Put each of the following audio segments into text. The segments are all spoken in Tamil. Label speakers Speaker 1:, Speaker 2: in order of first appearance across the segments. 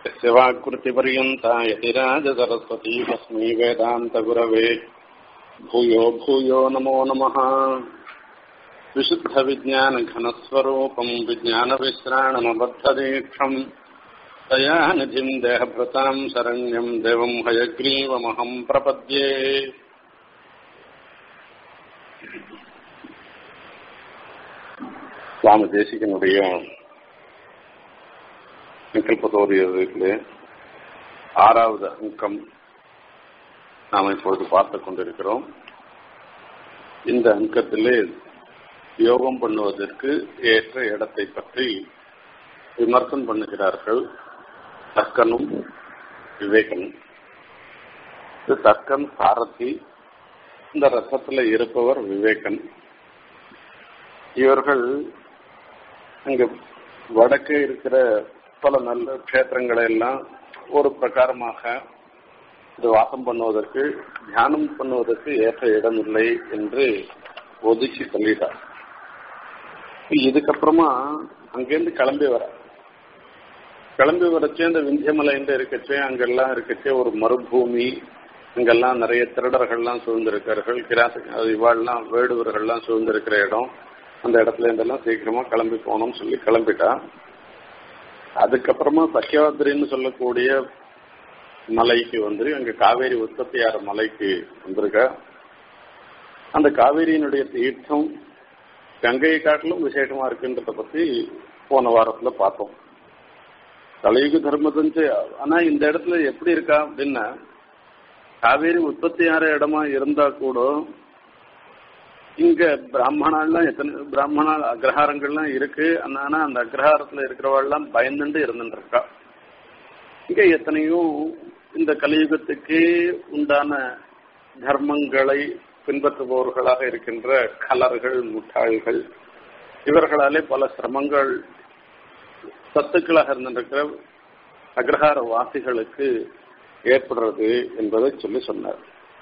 Speaker 1: यस्य वाक्कृतिपर्यन्ता यतिराजसरस्वती तस्मै वेदान्तगुरवे भूयो भूयो नमो नमः विशुद्धविज्ञानघनस्वरूपम् विज्ञानविश्राणमबद्धदीक्षम् दयानिधिम् देहभृताम् शरण्यम् देवम् हयग्रीवमहम् प्रपद्ये சுவாமி தேசிகனுடைய நிகழ்பதோரியதிலே ஆறாவது அங்கம் நாம் இப்பொழுது பார்த்து கொண்டிருக்கிறோம் இந்த அங்கத்திலே யோகம் பண்ணுவதற்கு ஏற்ற இடத்தை பற்றி விமர்சனம் பண்ணுகிறார்கள் தர்க்கனும் விவேகனும் இது தர்க்கன் சாரதி இந்த ரசத்தில் இருப்பவர் விவேகன் இவர்கள் அங்க வடக்கே இருக்கிற பல நல்ல கஷேத்திரங்களை எல்லாம் ஒரு பிரகாரமாக இது வாசம் பண்ணுவதற்கு தியானம் பண்ணுவதற்கு ஏற்ற இடம் இல்லை என்று ஒதுக்கி சொல்லிட்டார் இதுக்கப்புறமா அங்கேருந்து கிளம்பி வர கிளம்பி வரச்சே இந்த விந்தியமலைன்னு இருக்கச்சே அங்கெல்லாம் இருக்கச்சே ஒரு மறுபூமி அங்கெல்லாம் நிறைய திருடர்கள்லாம் சூழ்ந்திருக்கார்கள் கிராச இவாள்லாம் வேடுவர்கள்லாம் சூழ்ந்திருக்கிற இடம் அந்த இடத்துல இருந்தெல்லாம் சீக்கிரமா கிளம்பி போகணும்னு சொல்லி கிளம்பிட்டா அதுக்கப்புறமா சக்கியாத்திரின்னு சொல்லக்கூடிய மலைக்கு வந்து அங்க காவேரி உற்பத்தியார மலைக்கு வந்திருக்க அந்த காவேரியினுடைய தீர்த்தம் கங்கையை காட்டிலும் விசேஷமா இருக்குன்றத பத்தி போன வாரத்துல பார்த்தோம் கலியுக தர்மத்தஞ்சு ஆனா இந்த இடத்துல எப்படி இருக்கா அப்படின்னா காவேரி உற்பத்தியார இடமா இருந்தா கூட இங்க பிராமணாலாம் எத்தனை பிராமண அக்ரஹாரங்கள்லாம் இருக்கு ஆனா அந்த அக்ரஹாரத்துல இருக்கிறவாள்லாம் பயந்துட்டு இருந்துட்டு இருக்கா இங்க எத்தனையோ இந்த கலியுகத்துக்கே உண்டான தர்மங்களை பின்பற்றுபவர்களாக இருக்கின்ற கலர்கள் முட்டாள்கள் இவர்களாலே பல சிரமங்கள் சத்துக்களாக இருந்திருக்கிற அக்ரஹார வாசிகளுக்கு ஏற்படுறது என்பதை சொல்லி சொன்னார்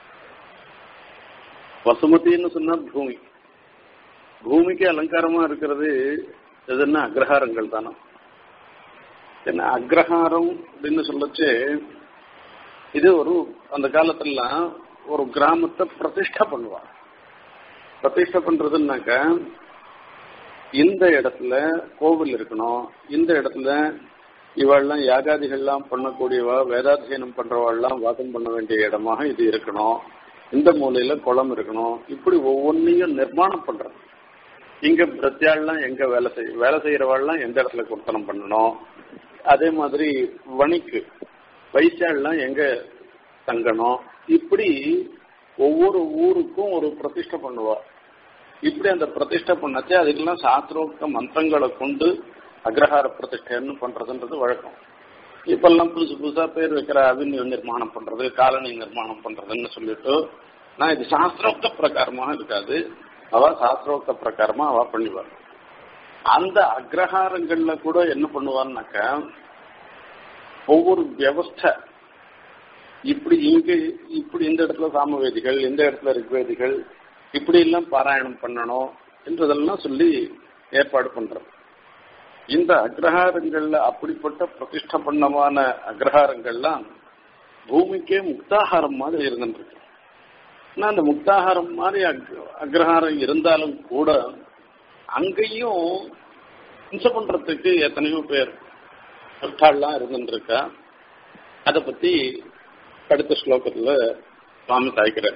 Speaker 1: வசுமதின்னு சொன்னா பூமி பூமிக்கு அலங்காரமா இருக்கிறது எதுன்னா அக்ரஹாரங்கள் தானே என்ன அக்ரஹாரம் அப்படின்னு சொல்லச்சு இது ஒரு அந்த காலத்துலாம் ஒரு கிராமத்தை பிரதிஷ்டை பண்ணுவா பிரதிஷ்டை பண்றதுன்னாக்க இந்த இடத்துல கோவில் இருக்கணும் இந்த இடத்துல இவாள்லாம் யாகாதிகள்லாம் பண்ணக்கூடியவா வேதாத்தியனம் பண்றவாள்லாம் வாதம் பண்ண வேண்டிய இடமாக இது இருக்கணும் இந்த மூலையில குளம் இருக்கணும் இப்படி ஒவ்வொன்றையும் நிர்மாணம் பண்றது இங்க பிரத்யாள்லாம் எங்க வேலை செய்ய வேலை செய்யறவாள்லாம் எந்த இடத்துல குர்த்தனம் பண்ணணும் அதே மாதிரி வணிக்கு வைசியாள்லாம் எங்க தங்கணும் இப்படி ஒவ்வொரு ஊருக்கும் ஒரு பிரதிஷ்டை பண்ணுவா இப்படி அந்த பிரதிஷ்டை பண்ணச்சே அதுக்கெல்லாம் சாஸ்திரோக்த மந்திரங்களை கொண்டு அக்ரஹார பிரதிஷ்டைன்னு பண்றதுன்றது வழக்கம் இப்பெல்லாம் புதுசு புதுசா பேர் வைக்கிற அவென்யூ நிர்மாணம் பண்றது காலனி நிர்மாணம் பண்றதுன்னு சொல்லிட்டு நான் இது சாஸ்திரோக்த பிரகாரமாக இருக்காது அவ சாஸ்திரோக்த பிரகாரமா அவ பண்ணிவார் அந்த அக்ரஹாரங்கள்ல கூட என்ன பண்ணுவான்னாக்க ஒவ்வொரு வியவஸ்தை இப்படி இங்க இப்படி இந்த இடத்துல சாமவேதிகள் இந்த இடத்துல ரிக்வேதிகள் இப்படி எல்லாம் பாராயணம் பண்ணணும் என்றதெல்லாம் சொல்லி ஏற்பாடு பண்றோம் இந்த அக்ரஹாரங்கள்ல அப்படிப்பட்ட பிரதிஷ்ட பண்ணமான அக்ரஹாரங்கள்லாம் பூமிக்கே முக்தாகாரம் மாதிரி இருந்துருக்கு ஆனா அந்த முக்தாகாரம் மாதிரி அக்ரஹாரம் இருந்தாலும் கூட அங்கேயும் ஹிம்சை பண்றதுக்கு எத்தனையோ பேர் பக்தாள்லாம் இருந்துருக்கா அதை பத்தி அடுத்த ஸ்லோகத்துல சுவாமி சாய்க்கிறார்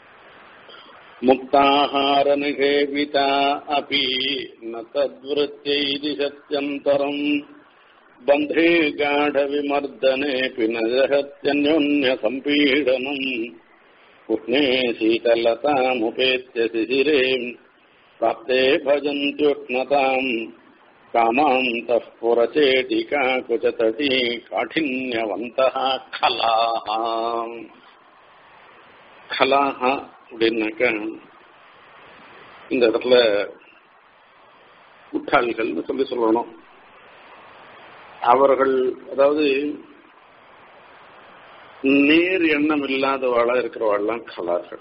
Speaker 1: முக்தாஹார நிகேவிதா அபி ந தத்வృత్యைதி சத்யந்தரம் பந்தே காಢ விமர்தனேபி ந ஜஹத்யன்யோன்ய சம்பீடனம் உஷ்ணே சீதலதாமுபேத்ய சிசிரே प्राप्ते भजन्त्युष्णताम् कामान्तः पुरचेटिका कुचतटी काठिन्यवन्तः खलाः खलाः அப்படின்னாக்க இந்த இடத்துல முட்டாள்கள்னு சொல்லி சொல்லணும் அவர்கள் அதாவது நேர் எண்ணம் இல்லாதவாளா இருக்கிறவாள்லாம் கலார்கள்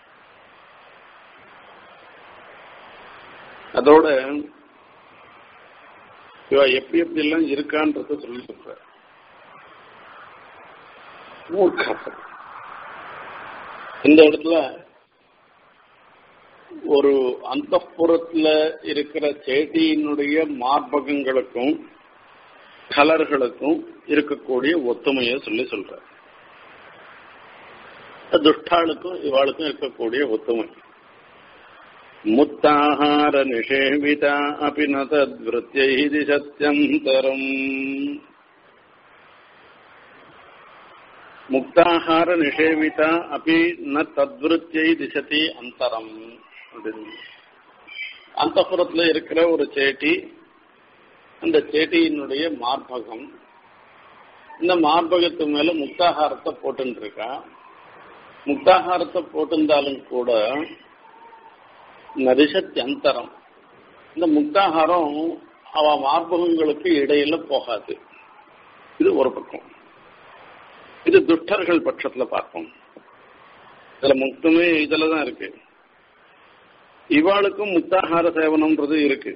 Speaker 1: அதோட இவ எப்படி எப்படி எல்லாம் இருக்கான்றத சொல்லி சொல்ற மூர்க்கர்கள் இந்த இடத்துல ஒரு அந்த இருக்கிற செடியினுடைய மார்பகங்களுக்கும் கலர்களுக்கும் இருக்கக்கூடிய ஒத்துமையை சொல்லி சொல்ற துஷ்டாளுக்கும் இவாளுக்கும் இருக்கக்கூடிய ஒத்துமை முத்தாஹார நிஷேவிதா அபி ந தத்விருத்தியை சத்தியந்தரம் முக்தாஹார நிஷேவிதா அப்படி ந தத்விருத்தியை திசதி அந்தரம் அந்தப்புறத்துல இருக்கிற ஒரு சேட்டி அந்த சேட்டியினுடைய மார்பகம் இந்த மார்பகத்து மேல முக்தாகாரத்தை போட்டுன்னு இருக்கா முக்தாகாரத்தை போட்டிருந்தாலும் கூட நரிசத்தி அந்தரம் இந்த முக்தாகாரம் அவ மார்பகங்களுக்கு இடையில போகாது இது ஒரு பக்கம் இது துஷ்டர்கள் பட்சத்துல பார்ப்போம் இதுல முக்தமே இதுலதான் இருக்கு இவாளுக்கும் முக்தாகார சேவனம்ன்றது இருக்கு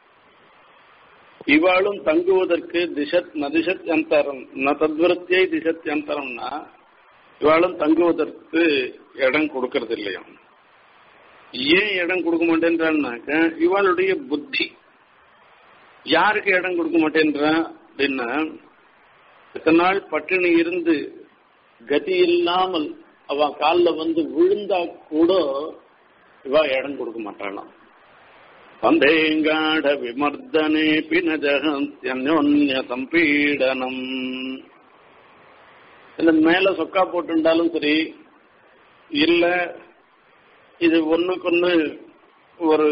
Speaker 1: இவாளும் தங்குவதற்கு திசத் நதிசத் அந்தரம் ந தத்விருத்தியை திசத் அந்தரம்னா இவாளும் தங்குவதற்கு இடம் கொடுக்கறது இல்லையா ஏன் இடம் கொடுக்க மாட்டேன்றான்னாக்க இவாளுடைய புத்தி யாருக்கு இடம் கொடுக்க மாட்டேன்றா அப்படின்னா இத்தனை நாள் பட்டினி இருந்து கதி இல்லாமல் அவ காலில் வந்து விழுந்தா கூட இவ இடம் கொடுக்க மாட்டாளாம் வந்தேங்காட விமர்தனே பினஜகன்யோன்ய சம்பீடனம் இந்த மேல சொக்கா போட்டுண்டாலும் சரி இல்ல இது ஒண்ணுக்கொன்னு ஒரு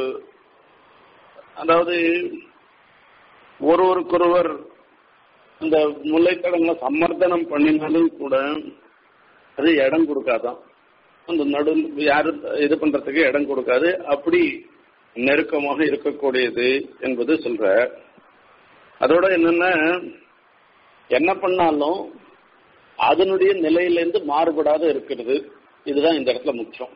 Speaker 1: அதாவது ஒருவருக்கொருவர் இந்த முல்லைத்தடங்களை சம்மர்தனம் பண்ணினாலும் கூட அது இடம் கொடுக்காதான் அந்த நடு யாரு இது பண்றதுக்கு இடம் கொடுக்காது அப்படி நெருக்கமாக இருக்கக்கூடியது என்பது சொல்ற அதோட என்னன்னா என்ன பண்ணாலும் அதனுடைய நிலையிலேருந்து மாறுபடாத இருக்கிறது இதுதான் இந்த இடத்துல முக்கியம்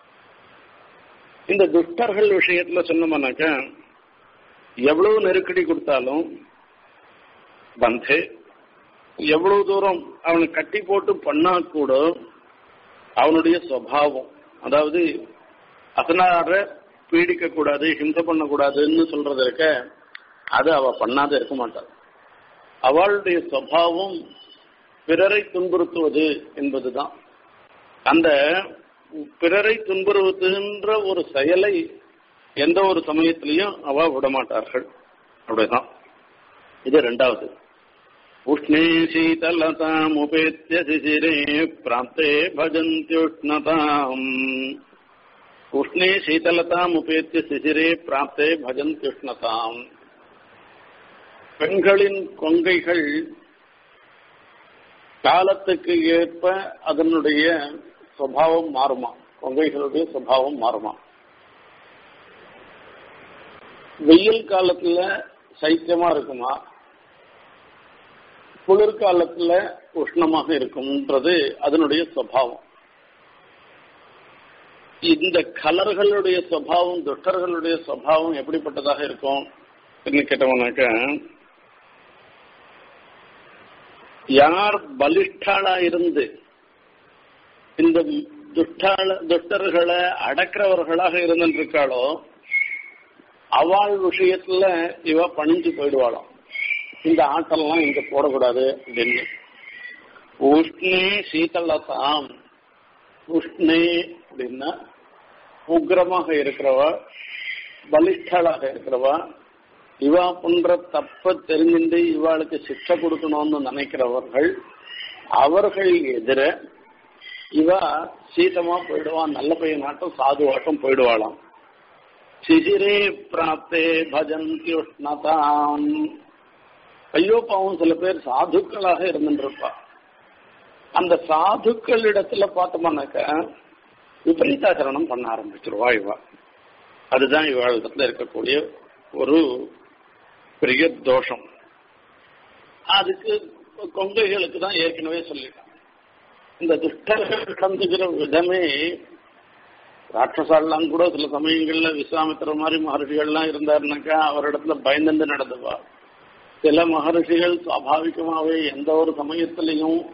Speaker 1: இந்த துஷ்டர்கள் விஷயத்துல சொன்னோம்னாக்க எவ்வளவு நெருக்கடி கொடுத்தாலும் வந்து எவ்வளவு தூரம் அவனை கட்டி போட்டு பண்ணா கூட அவனுடைய சுவாவம் அதாவது அதனால பீடிக்க கூடாது ஹிம்சை பண்ணக்கூடாதுன்னு சொல்றது இருக்க அது அவ பண்ணாத இருக்க மாட்டாள் அவளுடைய சுவாவம் பிறரை துன்புறுத்துவது என்பதுதான் அந்த பிறரை துன்புறுத்துகின்ற ஒரு செயலை எந்த ஒரு சமயத்திலையும் அவ விடமாட்டார்கள் அப்படிதான் இது ரெண்டாவது உஷ்ணே சீதலதாமுபேத்திய சிசிரே பிராப்தே பஜந்தியுஷ்ணதாம் உஷ்ணே சீதலதாமுபேத்திய சிசிரே பிராப்தே பஜந்தியுஷ்ணதாம் பெண்களின் கொங்கைகள் காலத்துக்கு ஏற்ப அதனுடைய சுவாவம் மாறுமா கொங்கைகளுடைய சுவாவம் மாறுமா வெயில் காலத்துல சைத்தியமா இருக்குமா குளிர்காலத்துல உஷ்ணமாக இருக்கும்ன்றது அதனுடைய சுவாவம் இந்த கலர்களுடைய சுவாவம் துஷ்டர்களுடைய சுவாவம் எப்படிப்பட்டதாக இருக்கும் கேட்டவனாக்க யார் பலிஷ்டாளா இருந்து இந்த துஷ்டாள துஷ்டர்களை அடக்கிறவர்களாக இருந்திருக்காளோ அவள் விஷயத்துல இவ பணிஞ்சு போயிடுவாளாம் இந்த ஆட்டெல்லாம் இங்க போடக்கூடாது அப்படின்னு உஷ்ணே சீதளதாம் உஷ்ணே அப்படின்னா உக்ரமாக இருக்கிறவ பலிஷ்டளாக இருக்கிறவா இவா பண்ற தப்ப தெரிஞ்சுட்டு இவாளுக்கு சிக்ஷை கொடுக்கணும்னு நினைக்கிறவர்கள் அவர்கள் எதிர இவா சீதமா போயிடுவான் நல்ல பையனாட்டம் சாதுவாட்டம் போயிடுவாளாம் சிசிரே பிராப்தே பஜந்தி உஷ்ணதாம் ஐயோ பாவம் சில பேர் சாதுக்களாக இருந்துருப்பா அந்த சாதுக்கள் இடத்துல பார்த்தோம்னாக்க விபரீதாச்சரணம் பண்ண ஆரம்பிச்சிருவா இவா அதுதான் இவாளிடத்துல இருக்கக்கூடிய ஒரு பெரிய தோஷம் அதுக்கு கொங்கைகளுக்கு தான் ஏற்கனவே சொல்லிட்டான் இந்த துஷ்டர்கள் நடந்துக்கிற விதமே ராட்சசாலாம் கூட சில சமயங்கள்ல விஸ்வாமித்திர மாதிரி மகர்ஷிகள்லாம் இருந்தாருனாக்கா அவரிடத்துல பயந்துண்டு நடந்துவா சில மகர்ஷிகள் சுவாபாவிகமாவே எந்த ஒரு சமயத்திலையும்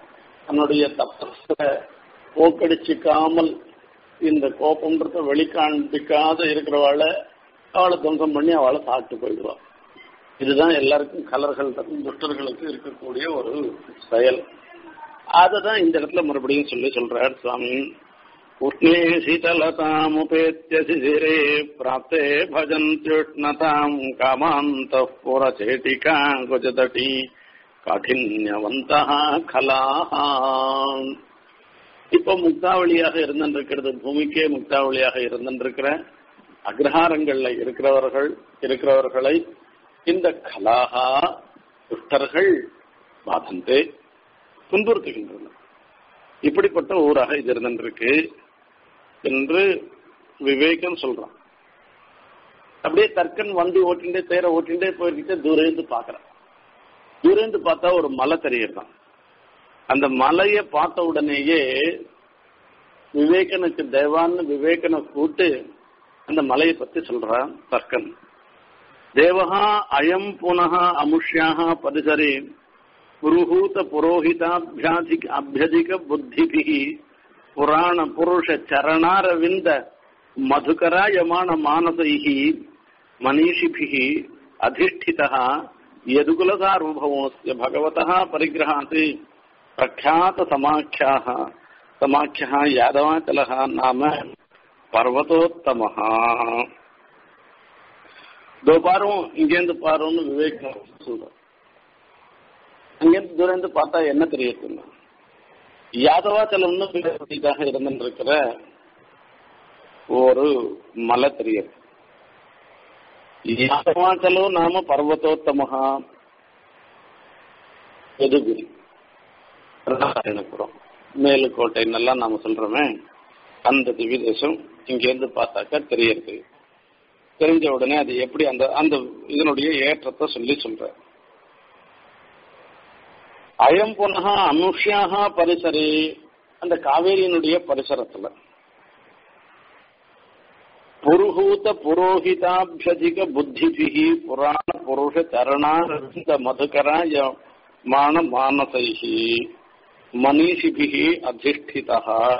Speaker 1: தன்னுடைய தப்பத்தை போக்கடிச்சுக்காமல் இந்த கோபம்ன்றத வெளிக்காண்பிக்காத இருக்கிறவாளை அவளை துவம்சம் பண்ணி அவளை சாப்பிட்டு போயிடுவாள் இதுதான் எல்லாருக்கும் கலர்கள் துஷ்டர்களுக்கு இருக்கக்கூடிய ஒரு செயல் அதை தான் இந்த இடத்துல மறுபடியும் சொல்லி சொல்றார் சுவாமி உஷ்ணே சீதலதாமுபேத்திய சிசிரே பிராப்தே பஜந்தியுஷ்ணதாம் காமாந்த புறச்சேட்டிகா குஜதட்டி காഠின்யவந்தா கலாஹா இப்போ முக்தாவளியாக இருந்திருக்கிறது பூமிக்கே முக்தாவளியாக இருந்திருக்கிற அக்ரஹாரங்கள்ல இருக்கிறவர்கள் இருக்கிறவர்களை இந்த கலாகா துஷ்டர்கள் பாதந்தே துன்புறுத்துகின்றனர் இப்படிப்பட்ட ஊராக இது இருந்திருக்கு என்று விவேகம் சொல்றான் அப்படியே தர்க்கன் வண்டி ஓட்டிண்டே தேர ஓட்டிண்டே போயிருக்கிட்டு தூரேந்து பாக்குறான் தூரேந்து பார்த்தா ஒரு மலை தெரியுறான் அந்த மலையை பார்த்த உடனேயே விவேகனுக்கு தேவான்னு விவேகனை கூட்டு அந்த மலையை பத்தி சொல்றான் தர்க்கன் தேவஹா அயம் புனः அமுஷ்யாக பரிசரே புருஹூத புரோஹிதாபியாதிக அபியதிக புத்திபிகி புராண புருஷ சரணாரவிந்த மதுகராயமான மானசைஹி மनीषिभिः अधिष्ठितः यदुकुलसार्वभौमस्य भगवतः परिग्रहात् प्रख्यातसमाख्याः समाख्यः यादवाचलः नाम पर्वतोत्तमः दो பாரும் இங்கேருந்து பாருன்னு விவேகம் சொல்றார் அங்கேருந்து தூரந்து பார்த்தா என்ன தெரியுதுன்னா யாதவாச்சலம்னு பேரதாக இருந்துருக்கிற ஒரு மலை தெரியுது யாதவாச்சலம் நாம பர்வத்தோத்தமஹா எதுகுரி ராயணபுரம் மேலுக்கோட்டைன்னெல்லாம் நாம சொல்றோமே அந்த திவ்ய தேசம் இங்கேருந்து பார்த்தாக்கா தெரியுது தெரிஞ்ச உடனே அது எப்படி அந்த அந்த இதனுடைய ஏற்றத்தை சொல்லி சொல்ற அயம் புனக அனுஷ்யாக பரிசரே அந்த காவேரியினுடைய பரிசரத்துல புருஹூத புரோஹிதாபியதிக புத்திபிகி புராண புருஷ சரணாரந்த மதுகராய மான மானசைஹி மனிஷிபிகி அதிஷ்டிதா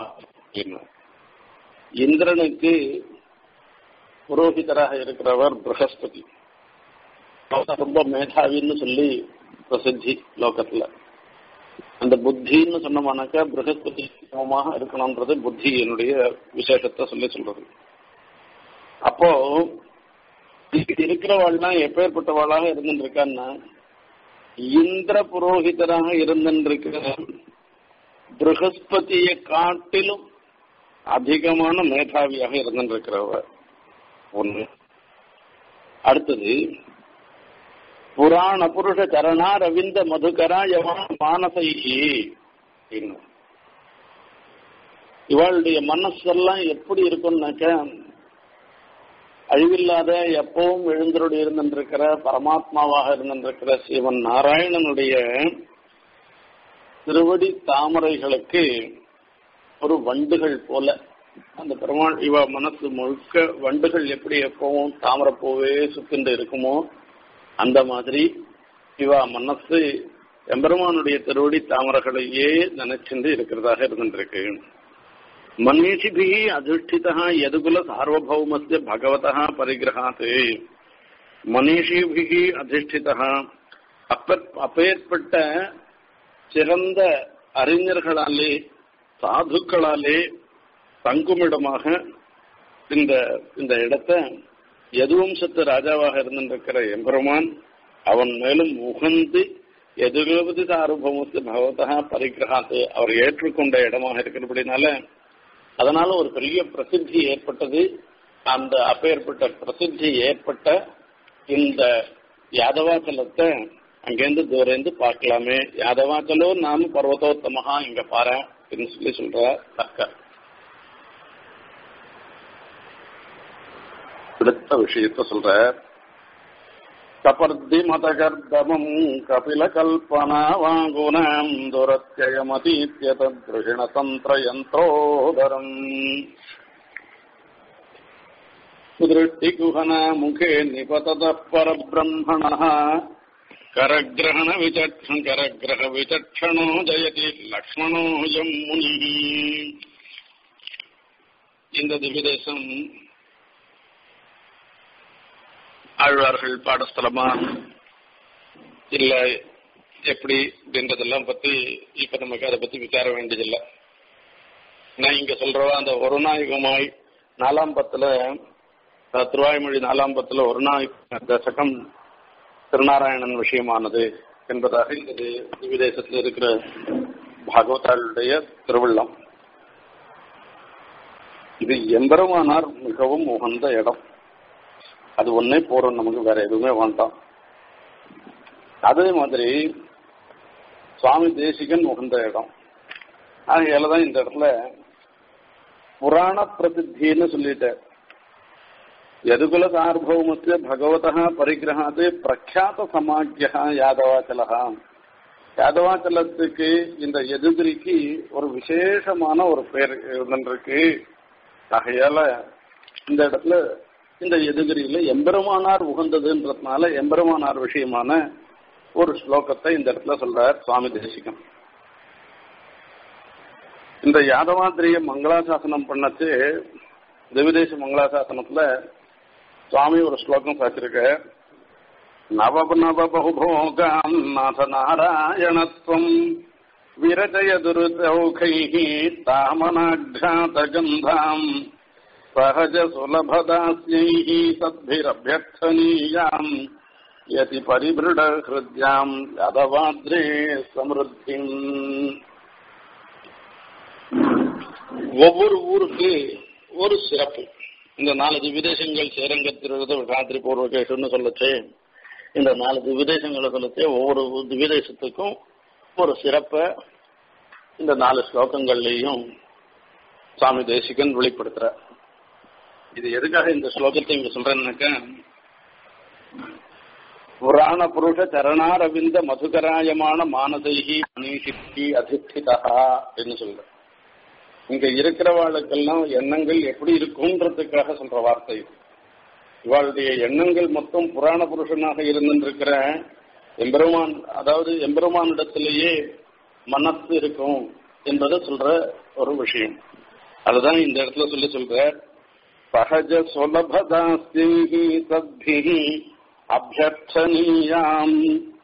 Speaker 1: இந்திரனுக்கு புரோஹிதராக இருக்கிறவர் பிரகஸ்பதி ரொம்ப மேதாவின்னு சொல்லி பிரசித்தி லோகத்துல அந்த புத்தின்னு சொன்னோம்னாக்கா பிரகஸ்பதி சமமாக இருக்கணும்ன்றது புத்தி என்னுடைய விசேஷத்தை சொல்லி சொல்றது அப்போ இருக்கிறவாள்லாம் எப்பேற்பட்டவாளாக இருந்துருக்கான்னா இந்திர புரோஹிதராக இருந்திருக்கிற பிரகஸ்பதியை காட்டிலும் அதிகமான மேதாவியாக இருந்திருக்கிறவர் ஒண்ணு அடுத்தது புராண புருஷ சரணா ரவிந்த மதுகராய மானசைகி இவளுடைய மனசெல்லாம் எப்படி இருக்கும்னாக்க அழிவில்லாத எப்பவும் எழுந்தருடைய இருந்திருக்கிற பரமாத்மாவாக இருந்திருக்கிற சிவன் நாராயணனுடைய திருவடி தாமரைகளுக்கு ஒரு வண்டுகள் போல அந்த பெருமாள் இவ மனசு முழுக்க வண்டுகள் எப்படி எப்பவும் தாமரப்பூவே சுத்திண்டு இருக்குமோ அந்த மாதிரி இவ மனசு எம்பெருமானுடைய திருவடி தாமரைகளையே நினைச்சிருந்து இருக்கிறதாக இருந்துருக்கு மன்னிஷிபி அதிஷ்டிதா எதுகுல சார்வபௌமஸ்ய பகவதா பரிகிரகாத் மனிஷிபிகி அதிஷ்டிதா அப்ப அப்பேற்பட்ட சிறந்த அறிஞர்களாலே சாதுக்களாலே தங்குமிடமாக இந்த இந்த இடத்த யதுவம்சத்து ராஜாவாக இருந்திருக்கிற எம்பெருமான் அவன் மேலும் உகந்து எதுகபதி சார்வபௌமத்து பகவதா பரிகிரகாத்து அவர் ஏற்றுக்கொண்ட இடமாக இருக்கிறபடினால அதனால ஒரு பெரிய பிரசித்தி ஏற்பட்டது அந்த அப்பேற்பட்ட பிரசித்தி ஏற்பட்ட இந்த யாதவாச்சலத்தை அங்கேருந்து தூரந்து பார்க்கலாமே யாதவாச்சலோ நாம பர்வதோத்தமஹா இங்க பாரு அப்படின்னு சொல்லி சொல்ற தக்க அடுத்த விஷயத்த சொல்ற கபர்தி மதகர்தமம் கபில கல்பனா வாங்குனாம் துரத்தியமதீத்திய தத்ருஷிண தந்திர யந்திரோதரம் சுதிருஷ்டிகுஹன முகே நிபதத பரபிரம்மணः करग्रहण विचक्षण करग्रह विचक्षणो जयति லக்ஷ்மணோ எம் முனி இந்த திவ்யதேசம் ஆழ்வார்கள் பாடஸ்தலமா இல்ல எப்படி அப்படின்றதெல்லாம் பத்தி இப்ப நமக்கு அதை பத்தி விசார வேண்டியதில்லை நான் இங்க சொல்றவா அந்த ஒரு நாயகமாய் நாலாம் பத்துல அஹ், திருவாய்மொழி நாலாம் பத்துல ஒரு நாய் தசகம் திருநாராயணன் விஷயமானது என்பதாக இந்த தி- திவ்யதேசத்தில் இருக்கிற பாகவதாளுடைய திருவிழம் இது எம்பெருமானார் மிகவும் உகந்த இடம் அது ஒன்னே போறோம் நமக்கு வேற எதுவுமே வேண்டாம் அதே மாதிரி சுவாமி தேசிகன் உகந்த இடம் ஆகையால தான் இந்த இடத்துல புராண பிரசித்தின்னு சொல்லிட்டேன் ಯದುಕುಲ ಸಾರ್ವಭೌಮಸ್ಯ ಭಗವತಃ ಪರಿಗ್ರಹಾತ್ பிரக்யாத சமாக்கிய யாதவாச்சலகா யாதவாச்சலத்துக்கு இந்த எதுகிரிக்கு ஒரு விசேஷமான ஒரு பெயர் இருந்திருக்கு ஆகையால இந்த இடத்துல இந்த எதுகிரியில எம்பெருமானார் உகந்ததுன்றதுனால எம்பெருமானார் விஷயமான ஒரு ஸ்லோகத்தை இந்த இடத்துல சொல்றார் சுவாமி தேசிகம் இந்த யாதவாத்திரிய மங்களாசாசனம் பண்ணச்சு திவிதேச மங்களாசாசனத்துல சுவாமி ஒரு ஸ்லோகம் சாச்சிருக்க நவ நவ பகுபோகாம் நாத நாராயணத்வம் விரஜய துருதௌகை தாமனாഘாத கந்தாம் சகஜ சுலபதாஸ்யை சத்பிரபியர்த்தனீயாம் யதி பரிபிருட ஹிருத்யாம் யாதவாத்ரே சமிருத்திம் ஒவ்வொரு ஊருக்கு ஒரு சிறப்பு இந்த நாலு விதேசங்கள் சேரங்கத்திற்கு ராத்திரி பூர்வகேஷன்னு சொல்லச்சு இந்த நாலு விதேசங்களை சொல்லச்சு ஒவ்வொரு விதேசத்துக்கும் ஒரு சிறப்பை இந்த நாலு ஸ்லோகங்கள்லையும் சுவாமி தேசிகன் வெளிப்படுத்துற இது எதுக்காக இந்த ஸ்லோகத்தை இங்க சொல்றேன்னாக்க புராண புருஷ சரணாரவிந்த மதுகராயமான மானதைகி மனிஷிக்கு அதிஷ்டிதா அப்படின்னு சொல்ற இங்க இருக்கிறவாளுக்கெல்லாம் எண்ணங்கள் எப்படி இருக்கும்ன்றதுக்காக சொல்ற வார்த்தை இது. இவாளுடைய எண்ணங்கள் மொத்தம் புராண புருஷனாக இருந்திருக்கிற எம்பெருமான் அதாவது எம்பெருமானிடத்திலேயே மனசு இருக்கும் என்பதை சொல்ற ஒரு விஷயம் அதுதான் இந்த இடத்துல சொல்லி சொல்ற சகஜ சுலபதாஸ்தி சத்பி அபியர்த்தனீயாம்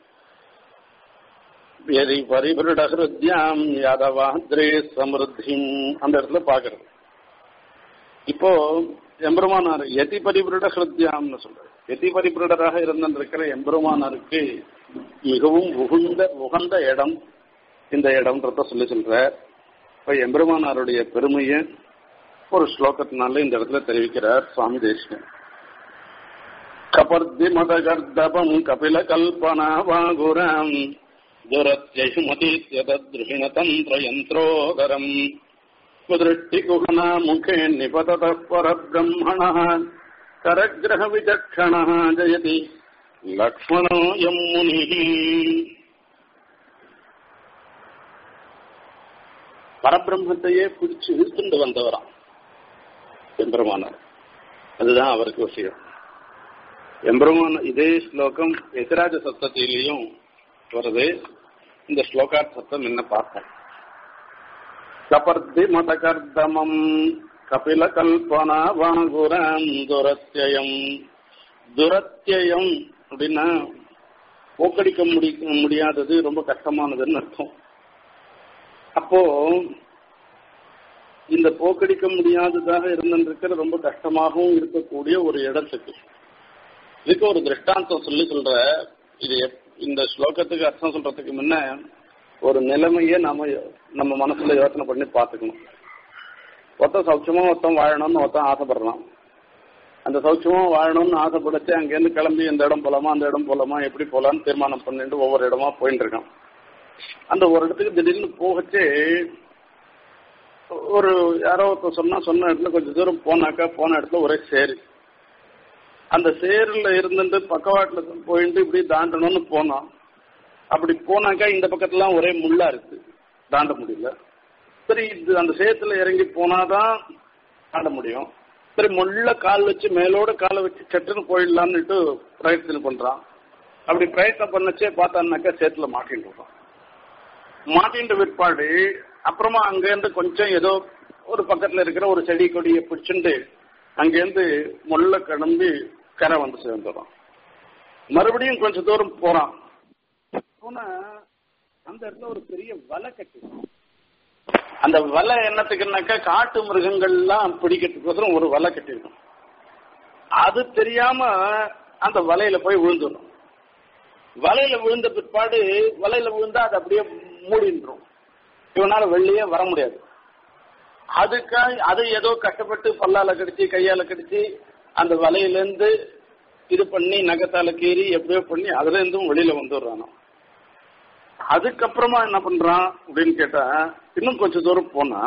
Speaker 1: எரி பரிபுருட ஹிருத்யாம் யாதவாத்ரே சமிருத்திம் அந்த இடத்துல பாக்குறது இப்போ எம்பெருமானார் எதி பரிபுருட ஹிருத்யாம்னு சொல்றாரு எதி பரிபுருடராக இருந்திருக்கிற எம்பெருமானாருக்கு மிகவும் உகுந்த உகந்த இடம் இந்த இடம்ன்றத சொல்லி சொல்ற இப்ப எம்பெருமானாருடைய பெருமையை ஒரு ஸ்லோகத்தினால இந்த இடத்துல தெரிவிக்கிறார் சுவாமி தேசிகன் கபர்தி மதகர்தபம் கபில கல்பனா வாகுரம் दुरत्यैषुमतीत्यतदृहिणतन्त्रयन्त्रोदरम् कुदृष्टिकुहना मुखे निपततः परब्रह्मणः करग्रहविचक्षणः जयति लक्ष्मणो यम् मुनिः பரபிரம்மத்தையே பிடிச்சு இழுத்துண்டு வந்தவராம் எம்பெருமானார் அதுதான் அவருக்கு விஷயம் எம்பெருமான இதே ஸ்லோகம் எதிராஜ சப்தத்திலையும் வருது இந்த ஸ்லோகார்த்தத்தை முன்ன பார்த்தேன் கபர்தி மதகர்தமம் கபில கல்பனா வாங்குரம் துரத்தியம் துரத்தியம் அப்படின்னா போக்கடிக்க முடி முடியாதது ரொம்ப கஷ்டமானதுன்னு அர்த்தம் அப்போ இந்த போக்கடிக்க முடியாததாக இருந்திருக்கிற ரொம்ப கஷ்டமாகவும் இருக்கக்கூடிய ஒரு இடத்துக்கு இதுக்கு ஒரு திருஷ்டாந்தம் சொல்லி சொல்ற இது எப்- இந்த ஸ்லோகத்துக்கு அர்த்தம் சொல்றதுக்கு முன்ன ஒரு நிலைமையை நாம நம்ம மனசுல யோசனை பண்ணி பார்த்துக்கணும் ஒருத்தன் சௌக்கியமா ஒருத்தன் வாழணும்னு ஒருத்தன் ஆசைப்படுறான் அந்த சௌக்கியமா வாழணும்னு ஆசைப்படச்சு அங்கேருந்து கிளம்பி இந்த இடம் போலாமா அந்த இடம் போலாமா எப்படி போலாம்னு தீர்மானம் பண்ணிட்டு ஒவ்வொரு இடமா போயிட்டு இருக்கான் அந்த ஒரு இடத்துக்கு திடீர்னு போகச்சு ஒரு யாரோ ஒருத்தர் சொன்னா சொன்ன இடத்துல கொஞ்சம் தூரம் போனாக்கா போன இடத்துல ஒரே சேரு அந்த சேருல இருந்துட்டு பக்கவாட்டுல போயிட்டு இப்படி தாண்டணும்னு போனோம் அப்படி போனாக்கா இந்த பக்கத்துலாம் ஒரே முள்ளா இருக்கு தாண்ட முடியல சரி இது அந்த சேத்துல இறங்கி போனாதான் தாண்ட முடியும் சரி முள்ள கால் வச்சு மேலோட காலை வச்சு சட்டுன்னு போயிடலான்னுட்டு பிரயத்தனம் பண்றான் அப்படி பிரயத்னம் பண்ணச்சே பார்த்தான்னாக்கா சேத்துல மாட்டின்னு இருக்கோம் மாட்டின்ற பிற்பாடு அப்புறமா அங்கேருந்து கொஞ்சம் ஏதோ ஒரு பக்கத்துல இருக்கிற ஒரு செடி கொடியை பிடிச்சுட்டு அங்கேருந்து முள்ள கடந்து கரை வந்து சேர்ந்துடும் மறுபடியும் கொஞ்சம் தூரம் போறான் போனா அந்த இடத்துல ஒரு பெரிய வலை கட்டி அந்த வலை என்னத்துக்குனாக்கா காட்டு மிருகங்கள்லாம் பிடிக்கிறதுக்கோசரம் ஒரு வலை கட்டிருக்கும் அது தெரியாம அந்த வலையில போய் விழுந்துடும் வலையில விழுந்த பிற்பாடு வலையில விழுந்தா அது அப்படியே மூடின்றோம் இவனால வெளியே வர முடியாது அதுக்காக அது ஏதோ கஷ்டப்பட்டு பல்லால கடிச்சு கையால கடிச்சு அந்த வலையிலேருந்து இது பண்ணி நகத்தால கீறி எப்படியோ பண்ணி அதுல இருந்தும் வெளியில வந்துடுறானோ அதுக்கப்புறமா என்ன பண்றான் அப்படின்னு கேட்டா இன்னும் கொஞ்ச தூரம் போனா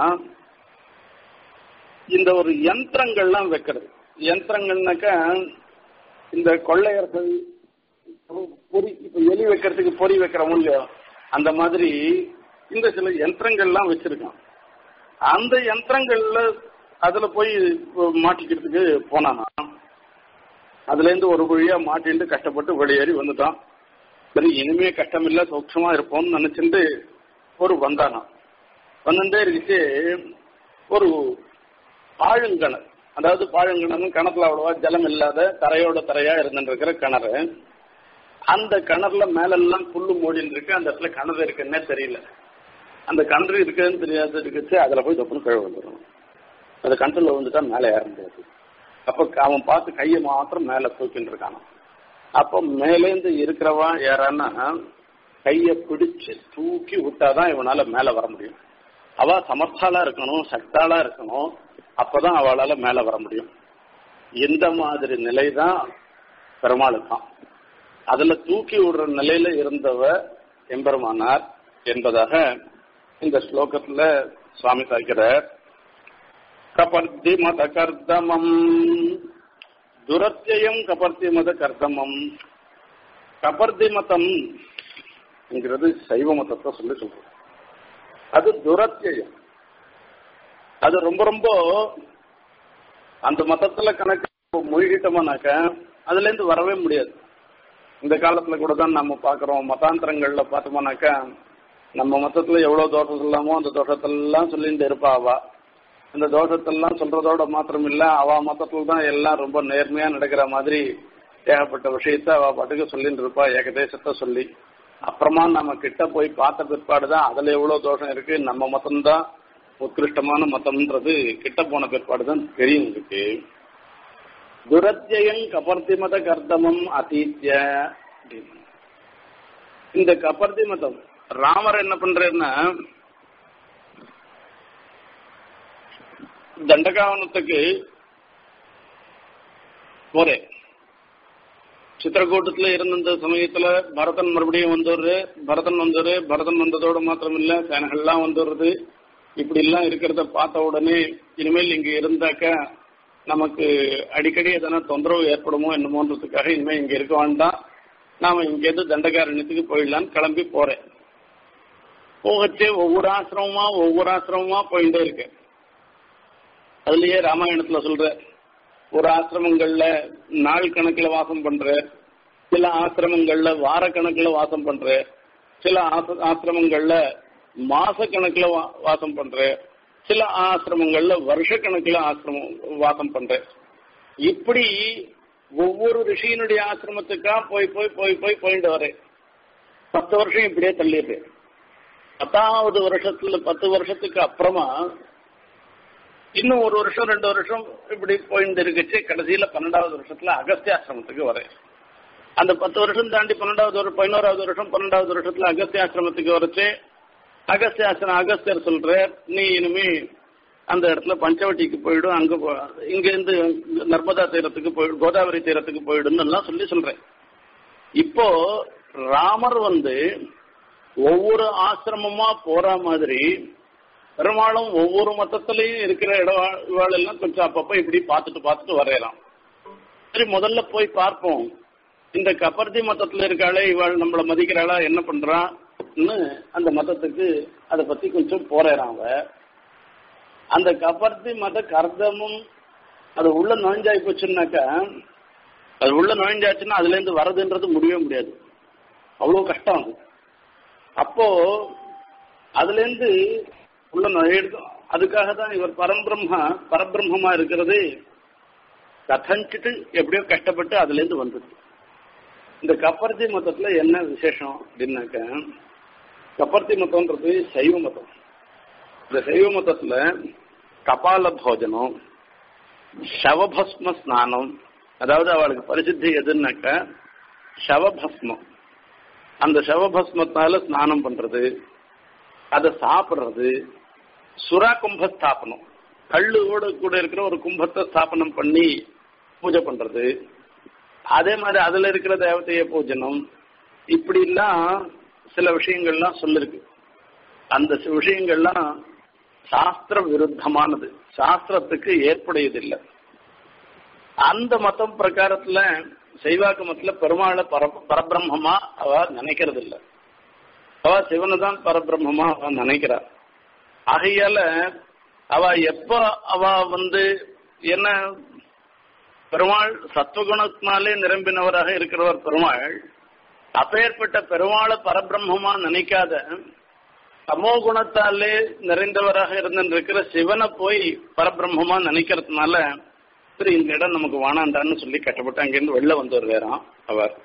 Speaker 1: இந்த ஒரு யந்திரங்கள்லாம் வைக்கிறது யந்திரங்கள்னாக்கா இந்த கொள்ளையர்கள் பொறி இப்ப எலி வைக்கிறதுக்கு பொறி வைக்கிறோம் இல்லையோ அந்த மாதிரி இந்த சில யந்திரங்கள்லாம் வச்சிருக்கான் அந்த யந்திரங்கள்ல அதுல போய் மாட்டிக்கிறதுக்கு போனானா அதுல இருந்து ஒரு வழியா மாட்டிட்டு கஷ்டப்பட்டு வெளியேறி வந்துட்டான் சரி இனிமே கஷ்டம் இல்ல சௌட்சமா இருப்போம்னு நினைச்சிட்டு ஒரு வந்தானா வந்துட்டே இருந்துச்சு ஒரு பாழுங்கிணறு அதாவது பாழுங்கிணறு கிணத்துல அவ்வளவா ஜலம் இல்லாத தரையோட தரையா இருந்துட்டு இருக்கிற கிணறு அந்த கிணறுல மேலெல்லாம் புல்லு மூடின்னு இருக்கு அந்த இடத்துல கிணறு இருக்குன்னே தெரியல அந்த கிணறு இருக்குன்னு தெரியாது இருக்குச்சு அதுல போய் தொப்புன்னு கழுவு வந்துடும் அந்த கிணத்துல வந்துட்டா மேலே ஏற முடியாது அப்ப அவன் பார்த்து கையை மாத்திரம் மேல தூக்கின்னு இருக்கான் அப்ப மேலேந்து இருக்கிறவன் யாரான்னா கைய பிடிச்சு தூக்கி விட்டாதான் இவனால மேல வர முடியும் அவ சமர்த்தாளா இருக்கணும் சக்தாளா இருக்கணும் அப்பதான் அவளால மேல வர முடியும் இந்த மாதிரி நிலைதான் பெருமாளுக்கான் அதுல தூக்கி விடுற நிலையில இருந்தவ எம்பெருமானார் என்பதாக இந்த ஸ்லோகத்துல சுவாமி சாய்க்கிறார் கபர்த்தி மத கர்தமம் துரத்தியம் கபர்த்தி மத கர்தமம் கபர்த்தி மதம் என்கிறது சைவ மதத்தை சொல்லி சொல்றோம் அது துரத்தியம் அது ரொம்ப ரொம்ப அந்த மதத்துல கணக்கு மூழ்கிட்டோம்னாக்க அதுல இருந்து வரவே முடியாது இந்த காலத்துல கூட தான் நம்ம பாக்குறோம் மதாந்திரங்கள்ல பார்த்தோம்னாக்கா நம்ம மதத்துல எவ்வளவு தோஷம் இல்லாமோ அந்த தோஷத்தெல்லாம் சொல்லிட்டு இருப்பா அவ அந்த தோஷத்தெல்லாம் சொல்றதோட மாத்திரம் இல்ல அவ மதத்துல தான் எல்லாம் ரொம்ப நேர்மையா நடக்கிற மாதிரி ஏகப்பட்ட விஷயத்த அவ பாட்டுக்கு சொல்லிட்டு இருப்பா ஏகதேசத்தை சொல்லி அப்புறமா நம்ம கிட்ட போய் பார்த்த பிற்பாடுதான் அதுல எவ்வளவு தோஷம் இருக்கு நம்ம மதம்தான் உத்கிருஷ்டமான மதம்ன்றது கிட்ட போன பிற்பாடு தான் தெரியும் இருக்கு துரத்தியம் கபர்த்தி மத கர்த்தமம் அதீத்திய இந்த கபர்த்தி மதம் ராமர் என்ன பண்றாருன்னா தண்டகாவனத்துக்கு போறேன் சித்திரக்கூட்டத்துல இருந்த சமயத்துல பரதன் மறுபடியும் வந்துடுறது பரதன் வந்துரு பரதன் வந்ததோடு மாத்திரம் இல்ல சேனைகள்லாம் வந்துடுறது இப்படி எல்லாம் இருக்கிறத பார்த்த உடனே இனிமேல் இங்க இருந்தாக்க நமக்கு அடிக்கடி எதனா தொந்தரவு ஏற்படுமோ என்னமோன்றதுக்காக இனிமேல் இங்க இருக்க வேண்டாம் நாம இங்கேருந்து தண்டகாரண்யத்துக்கு போயிடலான்னு கிளம்பி போறேன் போகச்சே ஒவ்வொரு ஆசிரமமா ஒவ்வொரு ஆசிரமமா போயிட்டே இருக்கு அதுலயே ராமாயணத்துல சொல்ற ஒரு ஆசிரமங்கள்ல நாள் கணக்குல வாசம் பண்ற சில ஆசிரமங்கள்ல வார கணக்குல வாசம் பண்ற சில ஆசிரமங்கள்ல மாச கணக்குல வாசம் பண்ற சில ஆசிரமங்கள்ல வருஷ கணக்குல ஆசிரமம் வாசம் பண்ற இப்படி ஒவ்வொரு ரிஷியினுடைய ஆசிரமத்துக்கா போய் போய் போய் போய் போயிட்டு வரேன் பத்து வருஷம் இப்படியே தள்ளிடுறேன் பத்தாவது வருஷத்துல பத்து வருஷத்துக்கு அப்புறமா இன்னும் ஒரு வருஷம் ரெண்டு வருஷம் இப்படி போயிட்டு இருக்குச்சு கடைசியில பன்னெண்டாவது வருஷத்துல அகஸ்திய ஆசிரமத்துக்கு வரேன் அந்த பத்து வருஷம் தாண்டி பன்னெண்டாவது ஒரு பதினோராவது வருஷம் பன்னெண்டாவது வருஷத்துல அகஸ்திய ஆசிரமத்துக்கு வரச்சு அகஸ்திய ஆசிரம் அகஸ்தியர் சொல்ற நீ இனிமே அந்த இடத்துல பஞ்சவட்டிக்கு போயிடும் அங்க இங்க இருந்து நர்மதா தீரத்துக்கு போயிடும் கோதாவரி தீரத்துக்கு போயிடும் எல்லாம் சொல்லி சொல்றேன் இப்போ ராமர் வந்து ஒவ்வொரு ஆசிரமமா போற மாதிரி பெரும்பாலும் ஒவ்வொரு மதத்திலையும் இருக்கிற இடவாள் எல்லாம் கொஞ்சம் அப்பப்ப இப்படி பார்த்துட்டு பார்த்துட்டு வரையலாம் சரி முதல்ல போய் பார்ப்போம் இந்த கபர்தி மதத்துல இருக்காளே இவாள் நம்மளை மதிக்கிறாளா என்ன பண்றான்னு அந்த மதத்துக்கு அதை பத்தி கொஞ்சம் போறேறான் அவ அந்த கபர்தி மத கர்தமும் அது உள்ள நுழைஞ்சாய் போச்சுன்னாக்கா அது உள்ள நுழைஞ்சாச்சுன்னா அதுல இருந்து வரதுன்றது முடியவே முடியாது அவ்வளவு கஷ்டம் அது அப்போ அதுல இருந்து உள்ள நுழையிறது அதுக்காக தான் இவர் பரம்பிரம்மா பரபிரம்மமா இருக்கிறது கதஞ்சிட்டு எப்படியோ கஷ்டப்பட்டு அதுல இருந்து வந்தது இந்த கப்பர்த்தி மதத்துல என்ன விசேஷம் அப்படின்னாக்க கப்பர்த்தி மதம்ன்றது சைவ மதம் இந்த சைவ மதத்துல கபால போஜனம் சவபஸ்ம ஸ்நானம் அதாவது அவளுக்கு பரிசுத்தி எதுன்னாக்க சவபஸ்மம் அந்த சவபஸ்மத்தால ஸ்நானம் பண்றது அதை சாப்பிடுறது சுறா கும்ப ஸ்தாபனம் கல்லோட கூட இருக்கிற ஒரு கும்பத்தை ஸ்தாபனம் பண்ணி பூஜை பண்றது அதே மாதிரி அதுல இருக்கிற தேவதைய பூஜனம் இப்படி எல்லாம் சில விஷயங்கள்லாம் சொல்லிருக்கு அந்த விஷயங்கள்லாம் சாஸ்திர விருத்தமானது சாஸ்திரத்துக்கு ஏற்புடையதில்லை அந்த மதம் பிரகாரத்துல சைவாக்க மதத்துல பெருமாளை பர பரபிரம்மமா அவ நினைக்கிறது இல்ல அவ சிவனை தான் பரபிரம்மமா அவ நினைக்கிறா ஆகையால அவ எப்ப அவ வந்து என்ன பெருமாள் சத்துவகுணத்தினாலே நிரம்பினவராக இருக்கிறவர் பெருமாள் அப்பேற்பட்ட பெருமாளை பரபிரம்மமா நினைக்காத தமோ குணத்தாலே நிறைந்தவராக இருந்திருக்கிற சிவனை போய் பரபிரம்மமா நினைக்கிறதுனால சரி இந்த இடம் நமக்கு வானாண்டான்னு சொல்லி கட்டப்பட்டு அங்கிருந்து வெளில வந்து வருவாராம் அவர்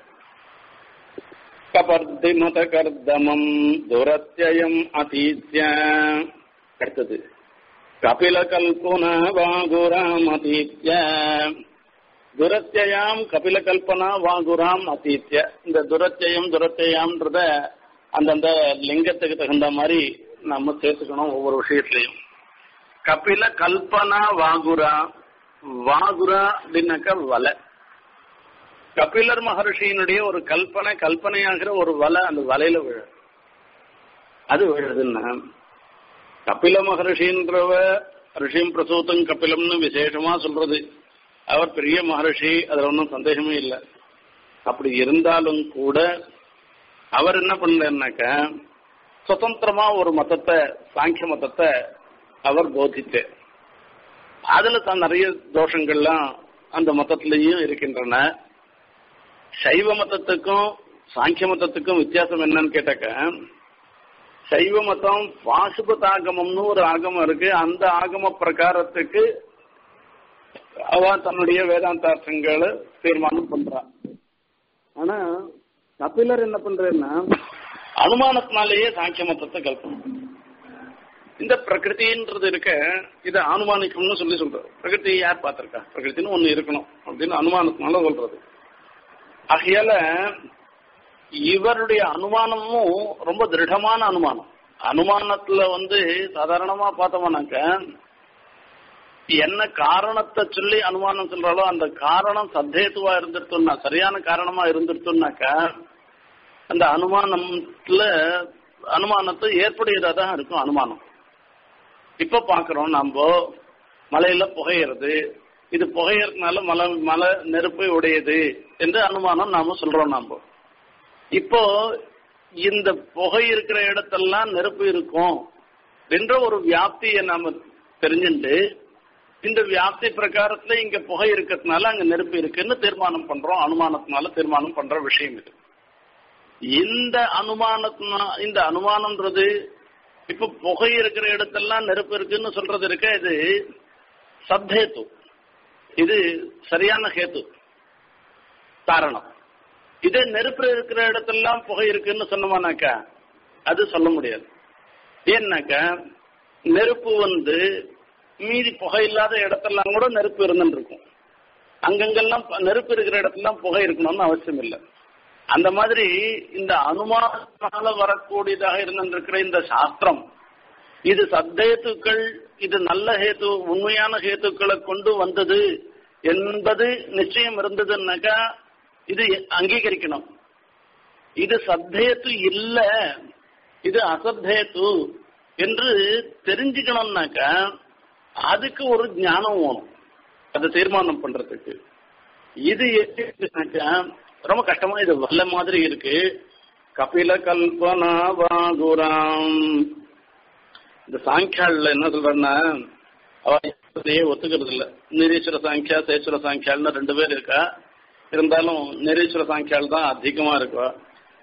Speaker 1: கபர்தி மத கர்தமம் துரத்தியம் அதீத்ய அடுத்தது கபில கல்புன வாகுராம் அதீத்ய துரத்தியாம் கபில கல்பனா வாகுராம் அதீத்ய இந்த துரத்தியம் துரத்தியாம்ன்றத அந்தந்த லிங்கத்துக்கு தகுந்த மாதிரி நம்ம சேர்த்துக்கணும் ஒவ்வொரு விஷயத்திலையும் கபில கல்பனா வாகுரா வாகுரா அப்படின்னாக்கா வலை கபிலர் மகர்ஷியினுடைய ஒரு கல்பனை கல்பனையாகிற ஒரு வலை அந்த வலையில விழ அது விழுதுன்னா கபில மகர்ஷின்றவ ரிஷியும் பிரசூத்தம் கபிலம்னு விசேஷமா சொல்றது அவர் பெரிய மகர்ஷி அதுல ஒன்றும் சந்தேகமே இல்லை அப்படி இருந்தாலும் கூட அவர் என்ன பண்ணாக்க சுதந்திரமா ஒரு மதத்தை சாங்கிய மதத்தை அவர் போதித்து அதுல தான் நிறைய தோஷங்கள்லாம் அந்த மதத்திலையும் இருக்கின்றன சைவ மதத்துக்கும் சாங்கிய மதத்துக்கும் வித்தியாசம் என்னன்னு கேட்டாக்க சைவ மதம் பாசுபதாகமம்னு ஒரு ஆகமம் இருக்கு அந்த ஆகம பிரகாரத்துக்கு அவ தன்னுடைய வேதாந்தார்த்தங்களை தீர்மானம் பண்றா ஆனா கபிலர் என்ன பண்றேன்னா அனுமானத்தினாலேயே சாங்கிய மதத்தை கல்பனை இந்த பிரகிருதின்றது இருக்க இதை அனுமானிக்கணும்னு சொல்லி சொல்றது பிரகிருதி யார் பார்த்திருக்கா பிரகிருத்தின்னு ஒண்ணு இருக்கணும் அப்படின்னு அனுமானத்தினால சொல்றது ஆகையால இவருடைய அனுமானமும் ரொம்ப திருடமான அனுமானம் அனுமானத்துல வந்து சாதாரணமா பார்த்தோம்னாக்க என்ன காரணத்தை சொல்லி அனுமானம் சொல்றாலோ அந்த காரணம் சத்தேத்துவா இருந்துருத்தோம்னா சரியான காரணமா இருந்துருத்தோம்னாக்கா அந்த அனுமானத்துல அனுமானத்தை ஏற்புடையதா தான் இருக்கும் அனுமானம் இப்ப பாக்குறோம் நம்ம மலையில புகையிறது இது புகையறதுனால மலை மலை நெருப்பு உடையது என்று அனுமானம் நாம சொல்றோம் நாம இப்போ இந்த புகை இருக்கிற இடத்தெல்லாம் நெருப்பு இருக்கும் என்ற ஒரு வியாப்தியை நாம தெரிஞ்சுட்டு இந்த வியாப்தி பிரகாரத்துல இங்க புகை இருக்கிறதுனால அங்க நெருப்பு இருக்குன்னு தீர்மானம் பண்றோம் அனுமானத்தினால தீர்மானம் பண்ற விஷயம் இது இந்த அனுமானத்தினா இந்த அனுமானம்ன்றது இப்ப புகை இருக்கிற இடத்தெல்லாம் நெருப்பு இருக்குன்னு சொல்றது இருக்க இது சத்தேத்து இது சரியான ஹேத்து காரணம் இதே நெருப்பு இருக்கிற இடத்தெல்லாம் புகை இருக்குன்னு சொன்னோம்னாக்கா அது சொல்ல முடியாது ஏன்னாக்கா நெருப்பு வந்து மீதி புகை இல்லாத இடத்தெல்லாம் கூட நெருப்பு இருந்துட்டு இருக்கும் அங்கங்கெல்லாம் நெருப்பு இருக்கிற இடத்துலாம் புகை இருக்கணும்னு அவசியம் இல்லை அந்த மாதிரி இந்த அனுமானத்தால வரக்கூடியதாக இருந்திருக்கிற இந்த சாஸ்திரம் இது சத்தேத்துக்கள் இது நல்ல ஹேத்து உண்மையான ஹேத்துக்களை கொண்டு வந்தது என்பது நிச்சயம் இருந்ததுன்னாக்கா இது அங்கீகரிக்கணும் இது சத்தேத்து இல்ல இது அசத்தேத்து என்று தெரிஞ்சுக்கணும்னாக்கா அதுக்கு ஒரு ஞானம் வேணும் அதை தீர்மானம் பண்றதுக்கு இது எப்படின்னாக்கா ரொம்ப கஷ்டமா இது வல்ல மாதிரி இருக்கு கபில கல்பனா வாகுராம் இந்த சாங்கியாள்ல என்ன சொல்றேன்னா அவத்தையே ஒத்துக்கிறது இல்ல நிரீஸ்வர சாங்கியா சேஸ்வர சாங்கியால்னு ரெண்டு பேர் இருக்கா இருந்தாலும் நிரீஸ்வர சாங்கியால் தான் அதிகமா இருக்கும்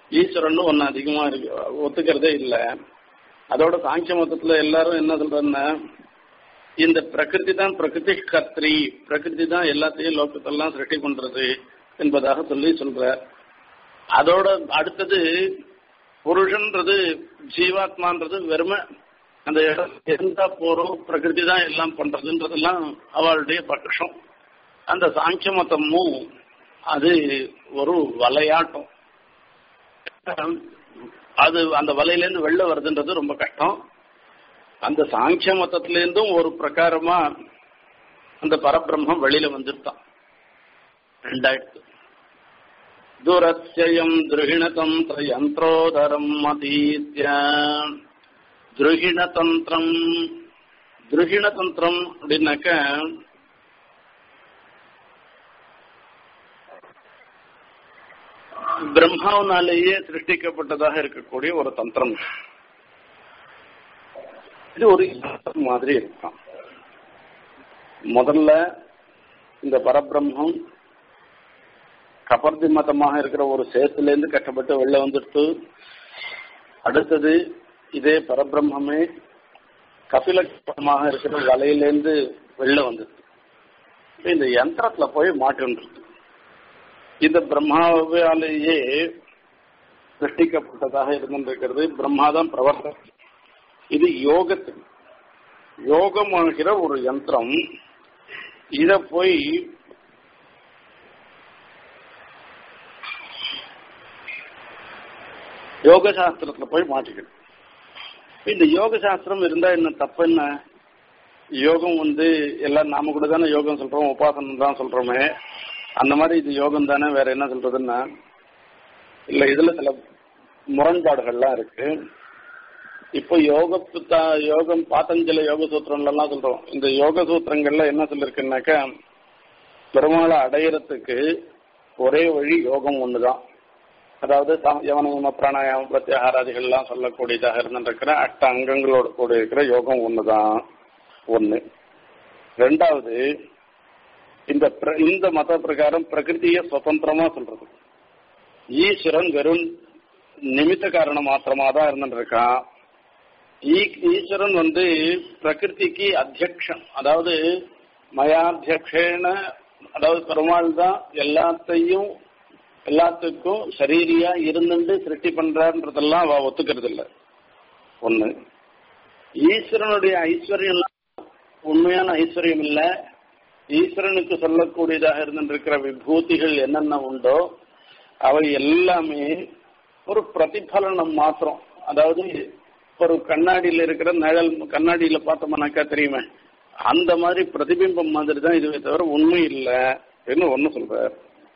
Speaker 1: ஈஸ்வரன் ஒன்னு அதிகமா இருக்கு ஒத்துக்கிறதே இல்லை அதோட சாங்கிய மதத்துல எல்லாரும் என்ன சொல்றதுன்னா இந்த பிரகிருதி தான் பிரகிருதி கர்த்திரி பிரகிருதி தான் எல்லாத்தையும் லோகத்தெல்லாம் சிருஷ்டி பண்றது என்பதாக சொல்லி சொல்ற அதோட அடுத்தது புருஷன்றது ஜீவாத்மான்றது வெறுமை அந்த இடம் இருந்தா போறோம் பிரகிருதி தான் எல்லாம் பண்றதுன்றதெல்லாம் அவளுடைய பட்சம் அந்த சாங்கிய மதமும் அது ஒரு வலையாட்டம் அது அந்த வலையிலேருந்து வெளில வருதுன்றது ரொம்ப கஷ்டம் அந்த சாங்கிய மதத்திலேருந்தும் ஒரு பிரகாரமா அந்த பரபிரம்மம் வெளியில வந்துட்டான் ரெண்டாயிரத்து துரத்யம் திருகிணதந்திர யந்திரோதரம் மதீத்ய திருகிணதந்திரம் திருகிணதந்திரம் அப்படின்னாக்க பிரம்மாவனாலேயே சிருஷ்டிக்கப்பட்டதாக இருக்கக்கூடிய ஒரு தந்திரம் இது ஒரு யந்திரம் மாதிரி இருக்கும் முதல்ல இந்த பரபிரம்மம் கபர்தி மதமாக இருக்கிற ஒரு சேத்துலேருந்து கஷ்டப்பட்டு வெளில வந்துடுத்து அடுத்தது இதே பரபிரம்மே கபிலமாக இருக்கிற வலையிலேருந்து வெளில வந்துடுது இந்த யந்திரத்துல போய் மாட்டின்றது இந்த பிரம்மாவாலேயே சிருஷ்டிக்கப்பட்டதாக இருந்திருக்கிறது பிரம்மாதான் பிரவர்த்தம் இது யோகத்துக்கு யோகமாகிற ஒரு யந்திரம் இத போய் யோக சாஸ்திரத்துல போய் மாட்டிக்கணும் இந்த யோக சாஸ்திரம் இருந்தா என்ன தப்பு என்ன யோகம் வந்து எல்லாம் நாம கூட தானே யோகம் சொல்றோம் உபாசனம் தான் சொல்றோமே அந்த மாதிரி இது யோகம் தானே வேற என்ன சொல்றதுன்னா இல்ல இதுல சில முரண்பாடுகள்லாம் இருக்கு இப்போ யோக யோகம் பாத்தஞ்சல யோக சூத்திரம்ல எல்லாம் சொல்றோம் இந்த யோக சூத்திரங்கள்ல என்ன சொல்லிருக்குன்னாக்கா பெருமாளை அடையறதுக்கு ஒரே வழி யோகம் ஒண்ணுதான் அதாவது யவனயம பிராணாயாம பிரத்யாகாராதிகள்லாம் சொல்லக்கூடியதாக இருந்திருக்கிற அட்ட அங்கங்களோட கூட இருக்கிற யோகம் ஒண்ணுதான் ஒண்ணு ரெண்டாவது இந்த இந்த மத பிரகாரம் பிரகிருதிய சுதந்திரமா சொல்றது ஈஸ்வரன் வெறும் நிமித்த காரணம் மாத்திரமா தான் இருந்துருக்கான் ஈஸ்வரன் வந்து பிரகிருதிக்கு அத்தியக்ஷன் அதாவது மயாத்தியக்ஷேன அதாவது பெருமாள் தான் எல்லாத்தையும் எல்லாத்துக்கும் சரீரியா இருந்துட்டு சிருஷ்டி பண்றான்றதெல்லாம் அவ ஒத்துக்கிறது இல்ல ஒண்ணு ஈஸ்வரனுடைய ஐஸ்வர்யம் உண்மையான ஐஸ்வர்யம் இல்ல ஈஸ்வரனுக்கு சொல்லக்கூடியதாக இருந்திருக்கிற விபூதிகள் என்னென்ன உண்டோ அவை எல்லாமே ஒரு பிரதிபலனம் மாத்திரம் அதாவது ஒரு கண்ணாடியில இருக்கிற நிழல் கண்ணாடியில பார்த்தோம்னாக்கா தெரியுமே அந்த மாதிரி பிரதிபிம்பம் மாதிரி தான் இதுவே தவிர உண்மை இல்லை அப்படின்னு ஒண்ணு சொல்றார்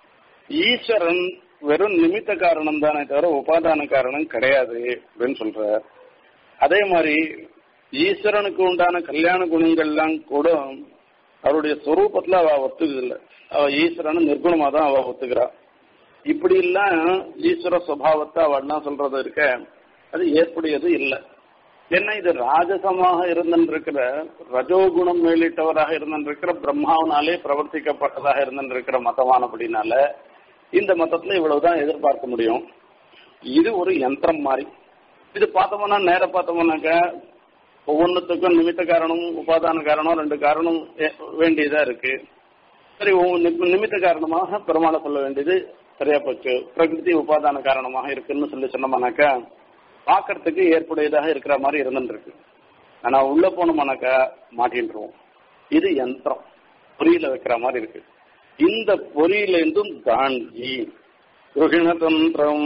Speaker 1: ஈஸ்வரன் வெறும் நிமித்த காரணம் தானே தவிர உபாதான காரணம் கிடையாது அப்படின்னு சொல்றார் அதே மாதிரி ஈஸ்வரனுக்கு உண்டான கல்யாண குணங்கள்லாம் கூட அவருடைய சொரூபத்துல அவ ஒத்துக்குது இல்லை அவ ஈஸ்வரன் நிர்குணமா தான் அவ ஒத்துக்கிறா இப்படி எல்லாம் ஈஸ்வர சுவாவத்தை அவ என்ன சொல்றது இருக்க அது ஏற்புடையது இல்லை ஏன்னா இது ராஜசமாக இருந்திருக்கிற ரஜோகுணம் மேலிட்டவராக இருந்திருக்கிற பிரம்மாவனாலே பிரவர்த்திக்கப்பட்டதாக இருந்திருக்கிற மதமானபடினால இந்த மதத்துல இவ்வளவுதான் எதிர்பார்க்க முடியும் இது ஒரு யந்திரம் மாதிரி இது பார்த்தோம்னா நேர பார்த்தோம்னாக்க ஒவ்வொன்றுத்துக்கும் நிமித்த காரணம் உபாதான காரணம் ரெண்டு காரணம் வேண்டியதா இருக்கு சரி நிமித்த காரணமாக பெருமாளை சொல்ல வேண்டியது சரியா போச்சு பிரகிருதி உபாதான காரணமாக இருக்குன்னு சொல்லி சொன்னோம்னாக்கா பார்க்கறதுக்கு ஏற்புடையதாக இருக்கிற மாதிரி இருந்துருக்கு ஆனா உள்ள போனோம்னாக்கா மாட்டின்றுவோம் இது யந்திரம் பொறியில வைக்கிற மாதிரி இருக்கு இந்த பொறியிலிருந்தும் தாண்டி கிருகிணதந்திரம்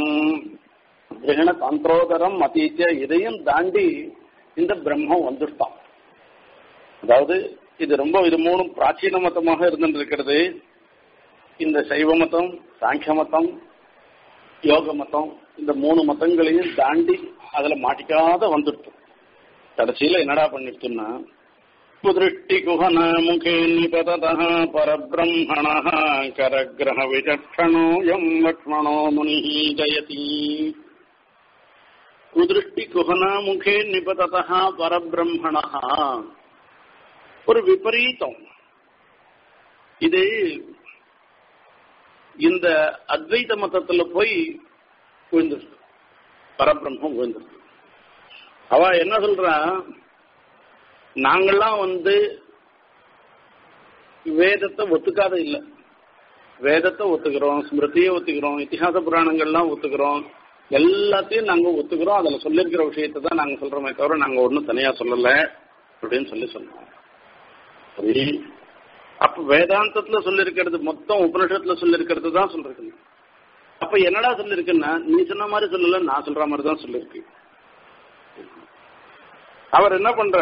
Speaker 1: கிரகண தந்திரோதரம் மதீச்ச இதையும் தாண்டி இந்த பிரம்மம் வந்துட்டான் அதாவது இது ரொம்ப இது மூணும் பிராச்சீன மதமாக இருந்திருக்கிறது இந்த சைவ மதம் சாங்கிய மதம் யோக மதம் இந்த மூணு மதங்களையும் தாண்டி அதுல மாட்டிக்காத வந்துட்டு கடைசியில என்னடா பண்ணிட்டுன்னா குதிருஷ்டி குஹன முகே நிபதத பரபிரம்மண கரகிரக விசக்ஷணோ எம் லக்ஷ்மணோ முனி ஜயதி குதிருஷ்டி குஹன முகே நிபதத பரபிரம்மண ஒரு விபரீதம் இது இந்த அத்வைத மதத்துல போய் விழுந்துருக்கு பரபிரம்மம் விழுந்திருக்கு அவ என்ன சொல்றா நாங்கள்லாம் வந்து வேதத்தை ஒத்துக்காத இல்லை வேதத்தை ஒத்துக்கிறோம் ஸ்மிருதியை ஒத்துக்கிறோம் இத்திஹாச புராணங்கள்லாம் ஒத்துக்கிறோம் எல்லாத்தையும் நாங்க ஒத்துக்கிறோம் அதுல சொல்லியிருக்கிற விஷயத்தை தான் நாங்க சொல்றோமே தவிர நாங்க ஒன்றும் தனியா சொல்லல அப்படின்னு சொல்லி சொன்னோம் சரி அப்ப வேதாந்தத்துல சொல்லியிருக்கிறது மொத்தம் உபனிஷத்துல சொல்லியிருக்கிறது தான் சொல்லிருக்கு அப்ப என்னடா சொல்லிருக்குன்னா நீ சொன்ன மாதிரி சொல்லல நான் சொல்ற மாதிரி தான் சொல்லிருக்கு அவர் என்ன பண்ற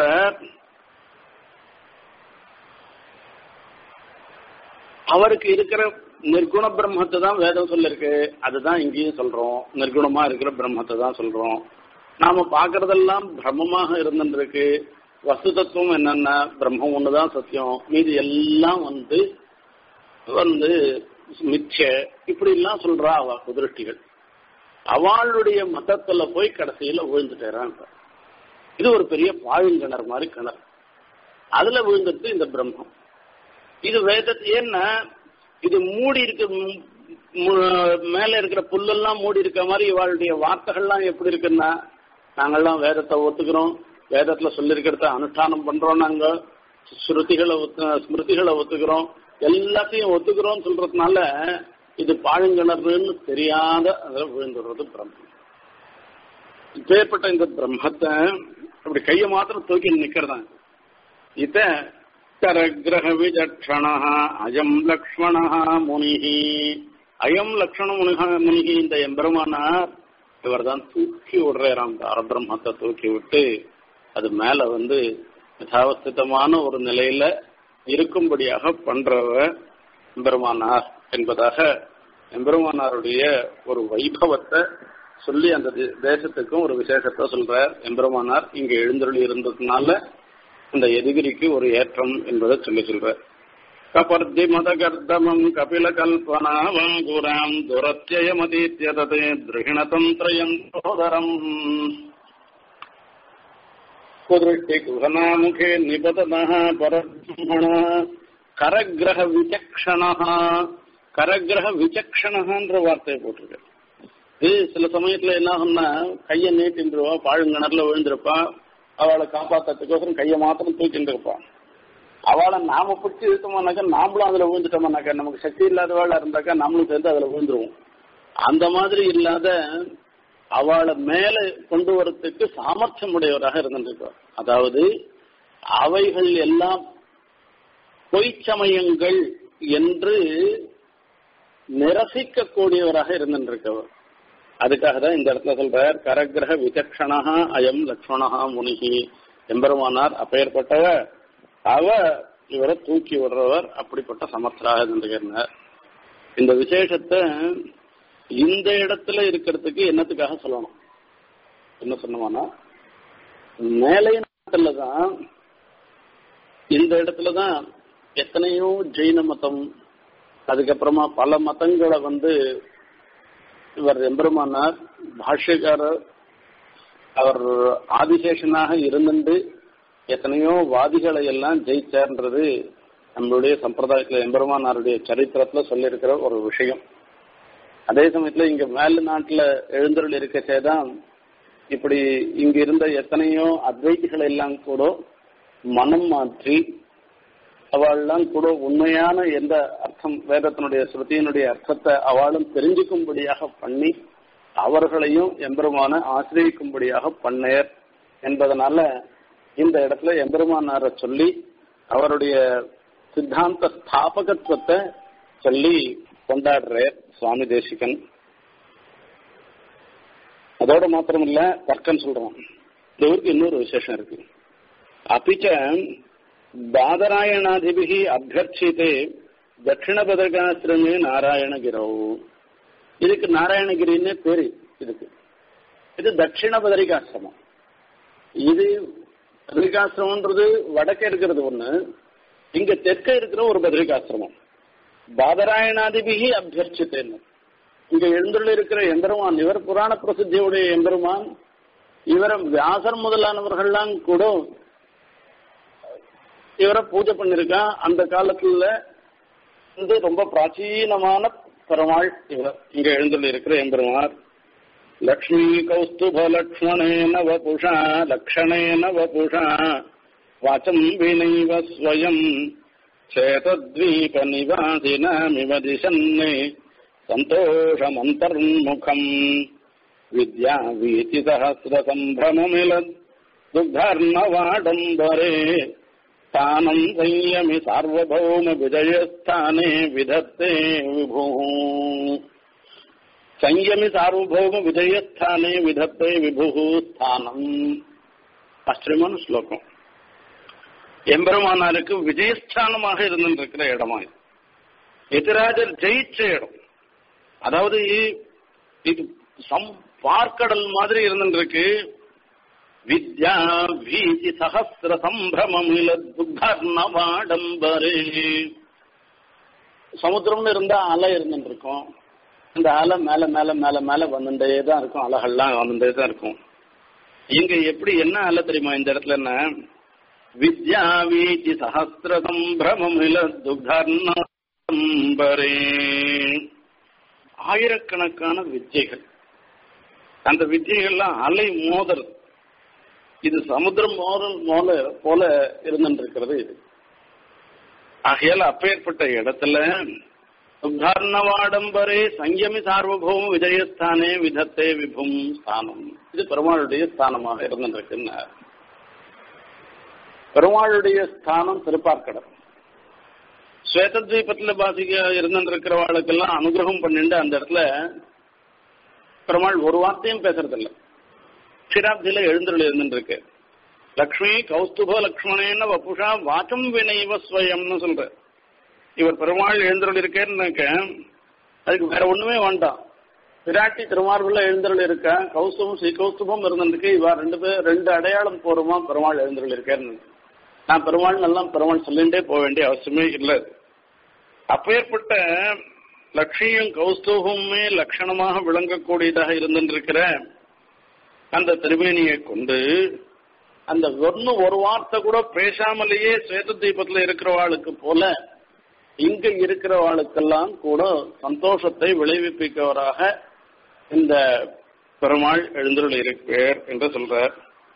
Speaker 1: அவருக்கு இருக்கிற நிர்குண பிரம்மத்தை தான் வேதம் சொல்லிருக்கு அதுதான் இங்கேயும் சொல்றோம் நிர்குணமா இருக்கிற பிரம்மத்தை தான் சொல்றோம் நாம பாக்குறதெல்லாம் பிரம்மமாக இருந்துருக்கு வஸ்து தத்துவம் என்னன்னா பிரம்மம் ஒண்ணுதான் சத்தியம் மீதி எல்லாம் வந்து வந்து மிச்ச இப்படி எல்லாம் சொல்றா அவ குதிருஷ்டிகள் அவளுடைய மதத்துல போய் கடைசியில விழுந்துட்டேறான் இது ஒரு பெரிய பாழுங்கிணறு மாதிரி கிணறு அதுல விழுந்துட்டு இந்த பிரம்மம் இது வேத ஏன்னா இது மூடி இருக்க மேல இருக்கிற புல்லெல்லாம் மூடி இருக்க மாதிரி இவாளுடைய வார்த்தைகள்லாம் எப்படி இருக்குன்னா நாங்கெல்லாம் வேதத்தை ஒத்துக்கிறோம் வேதத்துல சொல்லிருக்கிறத அனுஷ்டானம் பண்றோம் நாங்க ஸ்ருதிகளை ஸ்மிருதிகளை ஒத்துக்கிறோம் எல்லாத்தையும் ஒத்துக்கிறோம் சொல்றதுனால இது பாழுங்கிணறுன்னு தெரியாத அதில் விழுந்துடுறது பிரம்மம் இப்பேற்பட்ட இந்த பிரம்மத்தை அப்படி கையை மாத்திரம் தூக்கி நிக்கிறதான் இத கரகிரக விஜக்ஷண அயம் லக்ஷ்மண முனிகி அயம் லக்ஷ்மண முனிக முனிகி இந்த எம்பெருமானார் இவர் தான் தூக்கி விடுறாராம் பரபிரம்மத்தை தூக்கி விட்டு அது மேல வந்து யதாவஸ்திதமான ஒரு நிலையில இருக்கும்படியாக பண்றவர் எம்பெருமானார் என்பதாக எம்பெருமானாருடைய ஒரு வைபவத்தை சொல்லி அந்த தேசத்துக்கும் ஒரு விசேஷத்தை சொல்றார் எம்பெருமானார் இங்க எழுந்தருளி இருந்ததுனால இந்த எதிரிக்கு ஒரு ஏற்றம் என்பதை சொல்லி சொல்றார் கபர்தி மதகர்தமம் கபில கல்பனா வாங்குராம் துரத்தியமதீத்தியதே திருகிணதந்திரயந்தோதரம் குதிருஷ்டி குஹனாமுகே நிபதனः பரபிரம்மண கரகிரக விசக்ஷணா கரகிரக விசக்ஷணன்ற வார்த்தையை போட்டிருக்க இது சில சமயத்துல என்ன ஆகும்னா கையை நீட்டின்றுவா பாழுங்கிணறுல விழுந்திருப்பா அவளை காப்பாத்துறதுக்கோசரம் கையை மாத்திரம் தூக்கிட்டு இருப்பான் அவளை நாம பிடிச்சி இழுத்தோம்னாக்கா நாமளும் அதுல விழுந்துட்டோம்னாக்கா நமக்கு சக்தி இல்லாதவாளா இருந்தாக்கா நம்மளும் சேர்ந்து அதுல விழுந்துருவோம் அந்த மாதிரி இல்லாத அவளை மேல கொண்டு வரத்துக்கு சாமர்த்தியம் உடையவராக இருந்திருக்கார் அதாவது அவைகள் எல்லாம் பொய்ச்சமயங்கள் என்று நிரசிக்க கூடியவராக இருந்திருக்கவர் அதுக்காக தான் இந்த இடத்துல சொல்றார் கரகிரக விசக்ஷணா அயம் லக்ஷ்மணா முனிகி எம்பெருமானார் அப்பேற்பட்டவ அவ இவரை தூக்கி விடுறவர் அப்படிப்பட்ட சமர்த்தராக இருந்திருக்கிறார் இந்த விசேஷத்தை இந்த இடத்துல இருக்கிறதுக்கு என்னத்துக்காக சொல்லணும் என்ன சொன்னோம்னா மேலை நாட்டுல தான் இந்த இடத்துல தான் எத்தனையோ ஜெயின மதம் அதுக்கப்புறமா பல மதங்களை வந்து இவர் எம்பெருமானார் பாஷ்யக்காரர் அவர் ஆதிசேஷனாக இருந்துட்டு எத்தனையோ வாதிகளை எல்லாம் ஜெயிச்சார்ன்றது நம்மளுடைய சம்பிரதாயத்துல எம்பெருமானாருடைய சரித்திரத்துல சொல்லியிருக்கிற ஒரு விஷயம் அதே சமயத்துல இங்க மேல் நாட்டுல எழுந்தருள் இருக்கச்சேதான் இப்படி இங்க இருந்த எத்தனையோ அத்வைத்திகள் எல்லாம் கூட மனம் மாற்றி அவள்லாம் கூட உண்மையான எந்த அர்த்தம் வேதத்தினுடைய ஸ்ருதியினுடைய அர்த்தத்தை அவளும் தெரிஞ்சுக்கும்படியாக பண்ணி அவர்களையும் எம்பெருமான ஆசிரியக்கும்படியாக பண்ணேர் என்பதனால இந்த இடத்துல எம்பெருமானார சொல்லி அவருடைய சித்தாந்த ஸ்தாபகத்துவத்தை சொல்லி கொண்டாடுறார் சுவாமி தேசிகன் அதோட மாத்திரம் இல்ல தர்க்கம் சொல்றோம் இந்த ஊருக்கு இன்னொரு விசேஷம் இருக்கு அப்பிச்ச பாதராயணாதிபிகி அபியர்ச்சித்தே தட்சிண பதர்காசிரமே நாராயணகிரவு இதுக்கு நாராயணகிரின்னு பேரு இதுக்கு இது தட்சிண பதரிகாசிரமம் இது பதரிகாசிரமம்ன்றது வடக்கே இருக்கிறது ஒண்ணு இங்க தெற்க இருக்கிற ஒரு பதரிகாசிரமம் பாதராயணாதிபிகி அபியர்ச்சித்தேன்னு இங்க எழுந்துள்ள இருக்கிற எம்பெருமான் இவர் புராண பிரசித்தியுடைய எம்பெருமான் இவரை வியாசர் முதலானவர்கள்லாம் கூட இவரை பூஜை பண்ணிருக்கா அந்த காலத்துல வந்து ரொம்ப பிராச்சீனமான பெருமாள் இவர் இங்க எழுந்துள்ள இருக்கிற எம்பெருமார் लक्ष्मीकौस्तुभलक्ष्मणेन वपुषा लक्षणेन वपुषा वाचम् विनैव स्वयम् चेतद्वीपनिवासिनामिव दिशन्ने सन्तोषमन्तर्मुखम् विद्यावीतिसहस्रसम्भ्रममिलद् दुग्धार्णवाडम्बरे स्थानम् संयमि सार्वभौमविजयस्थाने विधत्ते विभुः संयमि சார்வபௌம விஜயஸ்தானே விதத்தை விபுகு ஸ்தானம் ஆச்சரியமான ஸ்லோகம் எம்பெருமானாருக்கு விஜயஸ்தானமாக இருந்திருக்கிற இடமா இது எதிராஜர் ஜெயிச்ச இடம் அதாவது இது சம் பார்க்கடல் மாதிரி இருந்துருக்கு வித்யா வீதி சகசிர சம்பிரமம் துர்ணவாடம்பரே சமுத்திரம்னு இருந்தா அலை இருந்துட்டு இருக்கும் இந்த அலை மேல மேல மேல மேல வந்துட்டே தான் இருக்கும் அலைகள்லாம் வந்துட்டே தான் இருக்கும் இங்க எப்படி என்ன அலை தெரியுமா இந்த இடத்துல என்ன வித்யா வீதி சகசிர சம்பிரமம் துர்ணம்பரே ஆயிரக்கணக்கான வித்யைகள் அந்த வித்தியெல்லாம் அலை மோதல் இது சமுத்திரம் மோதல் மோல போல இருந்துருக்கிறது இது ஆகையால் அப்பேற்பட்ட இடத்துல உத்தாரணவாடம்பரே சங்கமி சார்வபௌம விஜயஸ்தானே விதத்தே விபும் ஸ்தானம் இது பெருமாளுடைய ஸ்தானமாக இருந்திருக்குன்னார் பெருமாளுடைய ஸ்தானம் திருப்பார்க்கடல் ஸ்வேதத்வீபத்துல பாசிக்க இருந்திருக்கிறவாளுக்கெல்லாம் அனுகிரகம் பண்ணிட்டு அந்த இடத்துல பெருமாள் ஒரு வார்த்தையும் பேசுறதில்ல க்ஷீராப்தியில எழுந்துள்ள இருந்துருக்கு லக்ஷ்மி கௌஸ்துப லக்ஷ்மணேன வப்புஷா வாச்சம் வினைவ ஸ்வயம்னு சொல்ற இவர் பெருமாள் எழுந்தருள் இருக்கேன்னாக்க அதுக்கு வேற ஒண்ணுமே வேண்டாம் பிராட்டி திருமார்புல எழுந்தருள் இருக்க கௌஸ்துபம் ஸ்ரீ கௌஸ்துபம் இருந்திருக்கு இவா ரெண்டு பேர் ரெண்டு அடையாளம் போருமா பெருமாள் எழுந்தருள் இருக்கேன்னு நான் பெருமாள் நல்லா பெருமாள் சொல்லிண்டே போக வேண்டிய அவசியமே இல்லை அப்பேற்பட்ட லட்சியம் கௌஸ்துபமே லட்சணமாக விளங்கக்கூடியதாக இருந்திருக்கிற அந்த திருமேனியை கொண்டு அந்த ஒன்னு ஒரு வார்த்தை கூட பேசாமலேயே சேது தீபத்துல இருக்கிறவாளுக்கு போல இங்க இருக்கிறவாளுக்கெல்லாம் கூட சந்தோஷத்தை விளைவிப்பிக்கவராக இந்த பெருமாள் எழுந்துள்ள இருப்பார் என்று சொல்றார்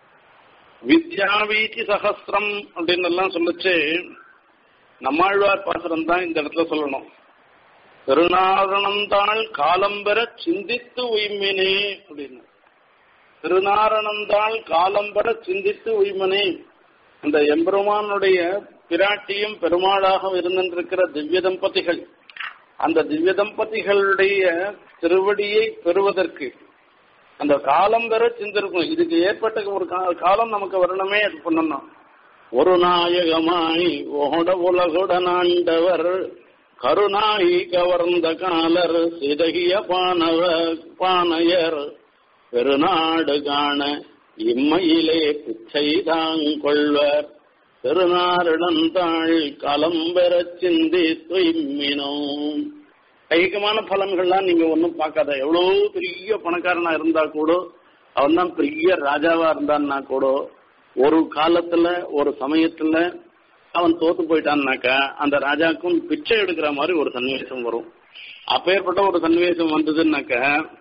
Speaker 1: வித்யாவீதி சகசிரம் அப்படின்னு எல்லாம் சொல்லிச்சு நம்மாழ்வார் பாசுரம் தான் இந்த இடத்துல சொல்லணும் திருநாரணந்தாள் காலம்பெற சிந்தித்து உய்மினே அப்படின்னு திருநாரணந்தாள் காலம்பெற சிந்தித்து உய்மனே அந்த எம்பெருமானுடைய பிராட்டியும் பெருமாளாக இருந்திருக்கிற திவ்ய தம்பதிகள் அந்த திவ்ய தம்பதிகளுடைய திருவடியை பெறுவதற்கு அந்த காலம் பெற சிந்திருக்கும் இதுக்கு ஏற்பட்ட ஒரு காலம் நமக்கு வரணுமே அது பண்ணணும் ஒரு நாயகமாய் ஓட உலகுடனாண்டவர் கருணாயி கவர்ந்த காலர் சிதகிய பானவ பானையர் பெருநாடு காண இம்மையிலே பிச்சை தாங்கொள்வர் திருநாரிடந்தாள் கலம்பெற சிந்தி துய்மினோம் ஐக்கியமான பலன்கள்லாம் நீங்க ஒன்றும் பார்க்காத எவ்வளவு பெரிய பணக்காரனா இருந்தா கூட அவன் தான் பெரிய ராஜாவா இருந்தான்னா கூட ஒரு காலத்துல ஒரு சமயத்துல அவன் தோத்து போயிட்டான்னாக்கா அந்த ராஜாக்கும் பிச்சை எடுக்கிற மாதிரி ஒரு சன்னிவேசம் வரும் அப்பேற்பட்ட ஒரு சன்னிவேசம் வந்ததுன்னாக்கா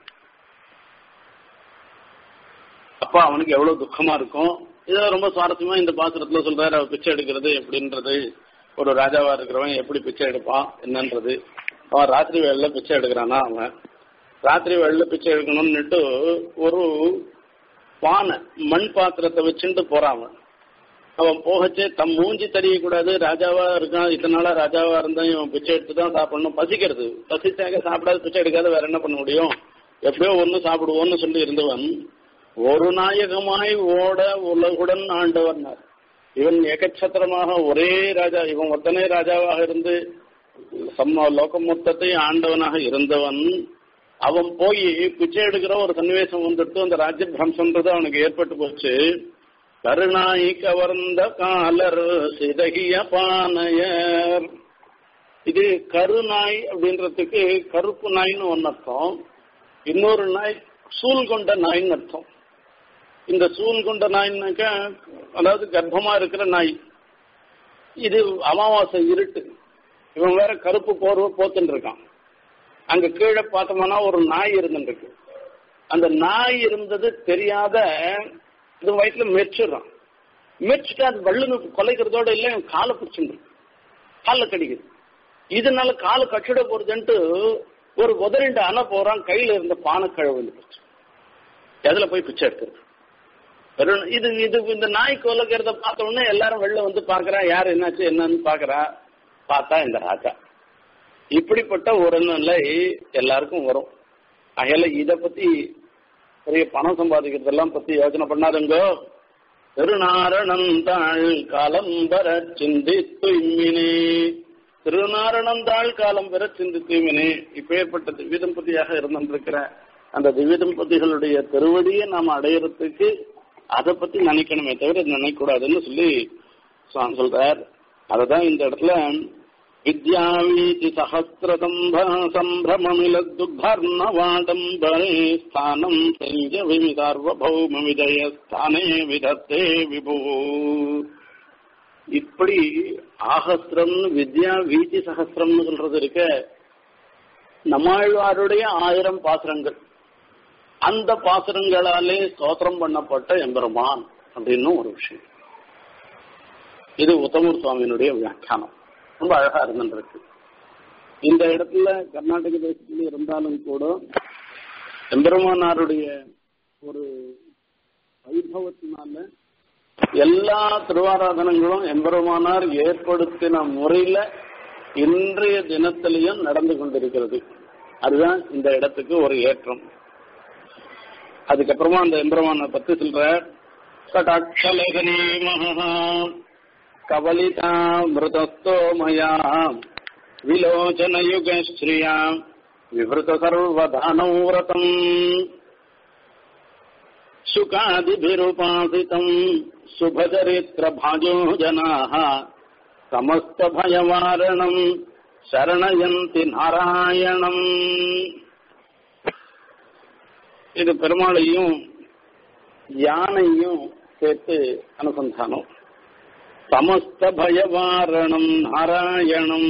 Speaker 1: அப்ப அவனுக்கு எவ்வளவு துக்கமா இருக்கும் இதெல்லாம் ரொம்ப சுவாரஸ்யமா இந்த பாத்திரத்துல சொல்றாரு அவர் பிச்சை எடுக்கிறது எப்படின்றது ஒரு ராஜாவா இருக்கிறவன் எப்படி பிச்சை எடுப்பான் என்னன்றது அவன் ராத்திரி வேலையில பிச்சை எடுக்கிறானா அவன் ராத்திரி வேலையில பிச்சை எடுக்கணும்னுட்டு ஒரு பானை மண் பாத்திரத்தை வச்சுட்டு போறான் அவன் அவன் போகச்சே தம் மூஞ்சி தெரியக்கூடாது ராஜாவா இருக்கான் இத்தனை நாளா ராஜாவா இருந்தா இவன் பிச்சை எடுத்து தான் சாப்பிடணும் பசிக்கிறது பசிச்சாக்க சாப்பிடாது பிச்சை எடுக்காத வேற என்ன பண்ண முடியும் எப்படியோ ஒண்ணு சாப்பிடுவோம்னு சொல்லி இருந்தவன் ஒரு நாயகமாய் ஓட உலகுடன் ஆண்டவர்னார் இவன் ஏகச்சத்திரமாக ஒரே ராஜா இவன் ஒத்தனே ராஜாவாக இருந்து சம்ம லோகம் மொத்தத்தை ஆண்டவனாக இருந்தவன் அவன் போய் பிச்சை எடுக்கிற ஒரு சன்னிவேசம் வந்துட்டு அந்த ராஜ்ய பிரம்சன்றது அவனுக்கு ஏற்பட்டு போச்சு கருணாய் கவர்ந்த காலர் சிதகிய பானையர் இது கருநாய் அப்படின்றதுக்கு கருப்பு நாய்னு ஒன்னு அர்த்தம் இன்னொரு நாய் சூல் கொண்ட நாய்னு அர்த்தம் இந்த சூல் கொண்ட நாய்னாக்கா அதாவது கர்ப்பமா இருக்கிற நாய் இது அமாவாசை இருட்டு இவன் வேற கருப்பு போர்வை போத்துட்டு இருக்கான் அங்க கீழே பார்த்தோம்னா ஒரு நாய் இருந்துருக்கு அந்த நாய் இருந்தது தெரியாத இது வயிற்றுல மெச்சிடுறான் மெச்சிட்டு அது வள்ளுங்க கொலைக்கிறதோட இல்லை இவன் காலை பிடிச்சிட்டு காலில் கடிக்குது இதனால காலை கட்டிட போறதுன்ட்டு ஒரு உதறிண்டு அணை போறான் கையில இருந்த பானைக்கழவு வந்து போச்சு எதுல போய் பிச்சை எடுக்கிறது வெறும் இது இது இந்த நாய் கொலைக்கிறத பார்த்த உடனே எல்லாரும் வெளில வந்து பாக்குறான் யார் என்னாச்சு என்னன்னு பாக்குறா பார்த்தா இந்த ராஜா இப்படிப்பட்ட ஒரு நிலை எல்லாருக்கும் வரும் அகையில இத பத்தி பெரிய பணம் சம்பாதிக்கிறதெல்லாம் பத்தி யோசனை பண்ணாதுங்கோ திருநாரணந்தாள் காலம் பெற சிந்தித்து இம்மினே திருநாரணந்தாள் காலம் பெற சிந்தித்து இம்மினே இப்பேற்பட்ட திவ்ய தம்பதியாக இருந்திருக்கிற அந்த திவ்ய தம்பதிகளுடைய திருவடியை நாம் அடையறதுக்கு அதை பத்தி நினைக்கணுமே தவிர நினைக்கக்கூடாதுன்னு சொல்லி சுவாமி சொல்றார் அததான் இந்த இடத்துல வித்யாவீதி சஹசிரதம்ப சம்பிரமமிலதுர்ணவாடம்பரே ஸ்தானம் செஞ்ச விமிதார்வபௌம விஜய ஸ்தானே விதத்தே விபு இப்படி ஆகஸ்திரம் வித்யா வீதி சகசிரம்னு சொல்றது இருக்க நம்மாழ்வாருடைய ஆயிரம் பாசுரங்கள் அந்த பாசுரங்களாலே ஸ்தோத்திரம் பண்ணப்பட்ட எம்பெருமான் அப்படின்னு ஒரு விஷயம் இது உத்தமூர் சுவாமியினுடைய வியாக்கியானம் ரொம்ப அழகா இருந்துருக்கு இந்த இடத்துல கர்நாடக தேசத்துல இருந்தாலும் கூட எம்பெருமானாருடைய ஒரு வைபவத்தினால எல்லா திருவாராதனங்களும் எம்பெருமானார் ஏற்படுத்தின முறையில இன்றைய தினத்திலையும் நடந்து கொண்டிருக்கிறது அதுதான் இந்த இடத்துக்கு ஒரு ஏற்றம் அதுக்கப்புறமா அந்த எம்பெருமான பத்தி சொல்ற கடாட்சலகனே மகா கவலிதா மிருதஸ்தோ மயா விலோச்சனயுக ஸ்ரீயா விவருத்த சர்வதானோ விரதம் சுகாதிபிருபாசிதம் சுபச்சரித்திர பாஜோ ஜனாः சமஸ்த பயவாரணம் சரணயந்தி நாராயணம் இது பெருமாளையும் யானையும் சேர்த்து அனுசந்தானம் சமஸ்த பயவாரணம் நாராயணம்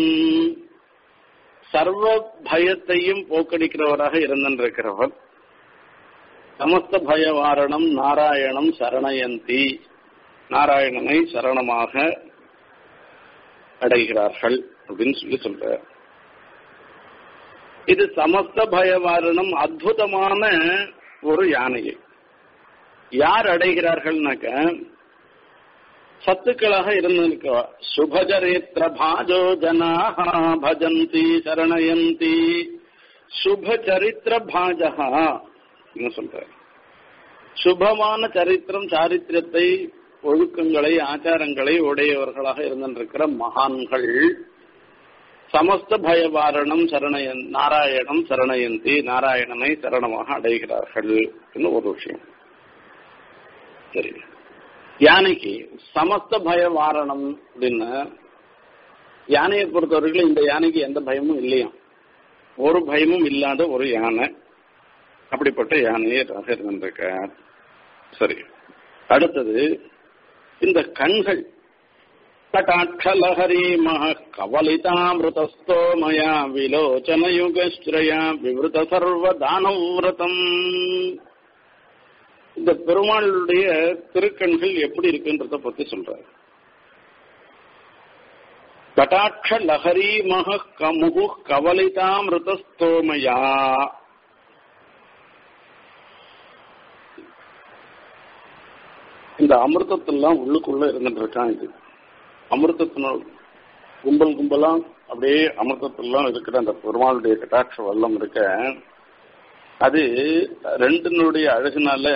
Speaker 1: சர்வ பயத்தையும் போக்கடிக்கிறவராக இருந்திருக்கிறவர் சமஸ்த பயவாரணம் நாராயணம் சரணயந்தி நாராயணனை சரணமாக அடைகிறார்கள் அப்படின்னு சொல்லி சொல்ற இது சமஸ்த பயவாரணம் அற்புதமான ஒரு யானையை யார் அடைகிறார்கள்னாக்க சத்துக்களாக இருந்திருக்க சுபச்சரித்திர பாஜோ ஜனாக பஜந்தி சரணயந்தி சுபச்சரித்திர பாஜகா சொல்ற சுபமான சரித்திரம் சாரித்திரத்தை ஒழுக்கங்களை ஆச்சாரங்களை உடையவர்களாக இருந்திருக்கிற மகான்கள் சமஸ்த பயவாரணம் சரணயன் நாராயணம் சரணயந்தி நாராயணனை சரணமாக அடைகிறார்கள் ஒரு விஷயம் சரி யானைக்கு சமஸ்த பயவாரணம் அப்படின்னு யானையை பொறுத்தவரைக்கும் இந்த யானைக்கு எந்த பயமும் இல்லையாம் ஒரு பயமும் இல்லாத ஒரு யானை அப்படிப்பட்ட யானையை இருந்திருக்க சரி அடுத்தது இந்த கண்கள் கட்டாட்சலஹரி மக கவலிதாமிருதஸ்தோ மயா விலோச்சனயுகஸ்ரயா விவருத சர்வ தானவிரதம் இந்த பெருமாளுடைய திருக்கண்கள் எப்படி இருக்குன்றத பத்தி சொல்றாரு கட்டாட்ச லஹரி மக கமுகு கவலிதாமிருதஸ்தோமயா இந்த அமிர்தத்தெல்லாம் உள்ளுக்குள்ள இருந்துட்டு இருக்கான் இது அமிர்தத்தின கும்பல் கும்பலா அப்படியே அமிர்தத்தெல்லாம் இருக்கிற அந்த பெருமாளுடைய கட்டாட்ச வல்லம் இருக்க அது ரெண்டினுடைய அழகுனால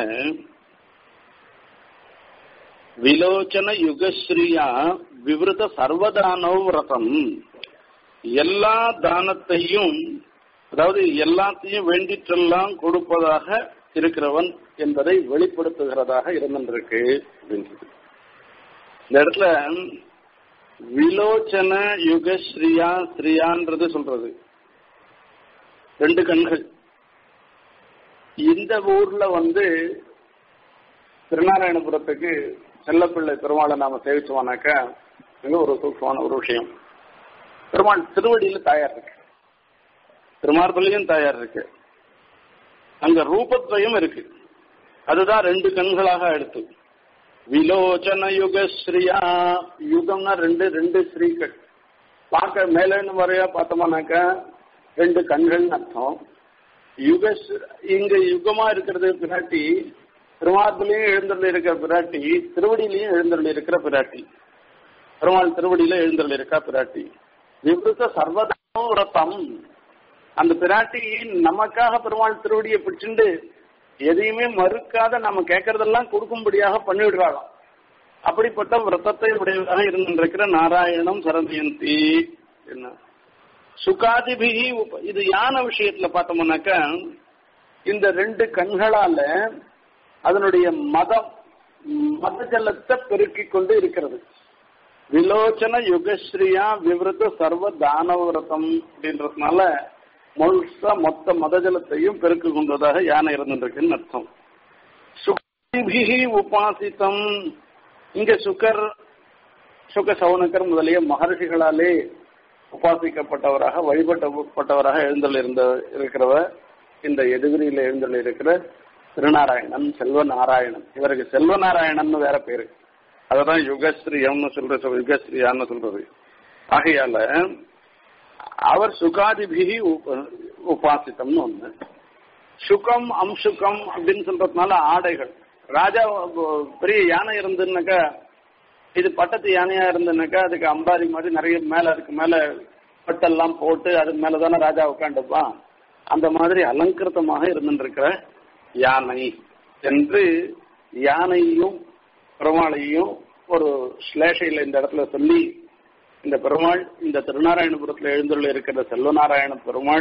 Speaker 1: விலோச்சன யுகஸ்ரீயா விவருத சர்வதானோ விரதம் எல்லா தானத்தையும் அதாவது எல்லாத்தையும் வேண்டிற்றெல்லாம் கொடுப்பதாக இருக்கிறவன் என்பதை வெளிப்படுத்துகிறதாக இருந்திருக்கு அப்படின்றது இந்த இடத்துல விலோச்சன யுகஸ்ரீயா ஸ்ரீயான்றது சொல்றது ரெண்டு கண்கள் இந்த ஊர்ல வந்து திருநாராயணபுரத்துக்கு செல்லப்பிள்ளை பெருமாளை நாம சேவிச்சோம்னாக்கா மிக ஒரு சூக்ஷமான ஒரு விஷயம் பெருமாள் திருவடியில தாயார் இருக்கு திருமார்பலையும் தாயார் இருக்கு அங்க ரூபத்வயம் இருக்கு அதுதான் ரெண்டு கண்களாக எடுத்து விலோச்சன யுக ஸ்ரீயா யுகம்னா ரெண்டு ரெண்டு ஸ்ரீகள் பார்க்க மேலேன்னு வரையா பார்த்தோம்னாக்கா ரெண்டு கண்கள்னு அர்த்தம் யுக இங்க யுகமா இருக்கிறது பிராட்டி திருமார்பிலையும் எழுந்தருள் இருக்கிற பிராட்டி திருவடியிலையும் எழுந்தருள் இருக்கிற பிராட்டி பெருமாள் திருவடியில எழுந்தருள் இருக்கா பிராட்டி விவருத்த சர்வதாம் விரதம் அந்த பிராட்டி நமக்காக பெருமாள் திருவடியை பிடிச்சுண்டு எதையுமே மறுக்காத நம்ம கேட்கறதெல்லாம் கொடுக்கும்படியாக பண்ணிவிடுறாளாம் அப்படிப்பட்ட விரதத்தை உடையவராக இருந்திருக்கிற நாராயணம் சரதயந்தி என்ன சுகாதிபிகி இது யான விஷயத்துல பார்த்தோம்னாக்கா இந்த ரெண்டு கண்களால அதனுடைய மதம் மத ஜலத்தை பெருக்கிக் கொண்டு இருக்கிறது விலோச்சன யுகஸ்ரீயா விவருத்த சர்வ தானவிரதம் அப்படின்றதுனால முழுசா மொத்த மதஜலத்தையும் பெருக்கு கொண்டதாக யானை இருந்திருக்குன்னு அர்த்தம் சுகிபிகி உபாசித்தம் இங்க சுகர் சுக சவுனக்கர் முதலிய மகர்ஷிகளாலே உபாசிக்கப்பட்டவராக வழிபட்டப்பட்டவராக எழுந்தல் இருந்த இருக்கிறவர் இந்த எதுகிரியில எழுந்தல் இருக்கிற திருநாராயணன் செல்வ நாராயணன் இவருக்கு செல்வ நாராயணன் வேற பேரு அததான் யுகஸ்ரீயம்னு சொல்ற யுகஸ்ரீயான்னு சொல்றது ஆகையால அவர் சுகாதிபிகி உபாசித்தம்னு ஒண்ணு சுகம் அம்சுகம் அப்படின்னு சொல்றதுனால ஆடைகள் ராஜா பெரிய யானை இருந்துன்னாக்கா இது பட்டத்து யானையா இருந்துனாக்கா அதுக்கு அம்பாரி மாதிரி நிறைய மேல அதுக்கு மேல பட்டெல்லாம் போட்டு அதுக்கு மேலதானே ராஜா உட்காந்துப்பான் அந்த மாதிரி அலங்கிருத்தமாக இருந்துருக்கிற யானை என்று யானையும் பெருமாளையும் ஒரு ஸ்லேஷையில இந்த இடத்துல சொல்லி இந்த பெருமாள் இந்த திருநாராயணபுரத்தில் எழுந்துள்ள இருக்கிற செல்வநாராயண பெருமாள்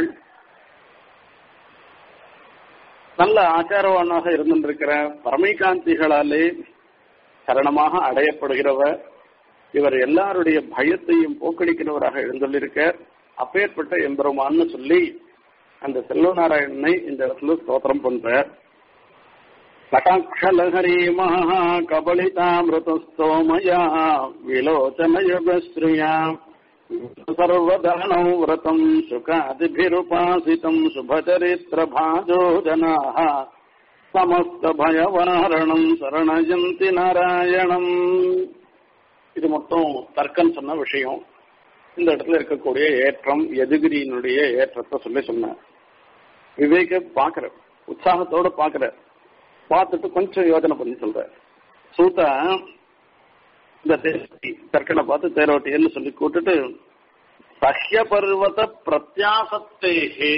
Speaker 1: நல்ல ஆச்சாரவானாக இருந்திருக்கிற பரமைகாந்திகளாலே சரணமாக அடையப்படுகிறவர் இவர் எல்லாருடைய பயத்தையும் போக்கடிக்கிறவராக எழுந்துள்ளிருக்க அப்பேற்பட்ட எம்பெருமான்னு சொல்லி அந்த செல்வநாராயணனை இந்த இடத்துல ஸ்தோத்திரம் பண்றார் கடாட்சலஹரி மகா கபலிதாமிருதஸ்தோமயா விலோச்சனயுகஸ்ரீயா சர்வதானௌ விரதம் சுகாதிபிருபாசிதம் சுபச்சரித்திரபாஜோ ஜனாः சமஸ்த பயவாரணம் சரணயந்தி நாராயணம் இது மொத்தம் தர்க்கம் சொன்ன விஷயம் இந்த இடத்துல இருக்கக்கூடிய ஏற்றம் எதுகிரியினுடைய ஏற்றத்தை சொல்லி சொன்னார் விவேக பாக்குற உற்சாகத்தோட பாக்குற பார்த்துட்டு கொஞ்சம் யோஜனை பண்ணி சொல்ற சூத்தா இந்த தேரோட்டி தர்க்கனை பார்த்து தேரோட்டின்னு சொல்லி கூட்டுட்டு சஹ்ய பர்வத பிரத்யாசத்தேகே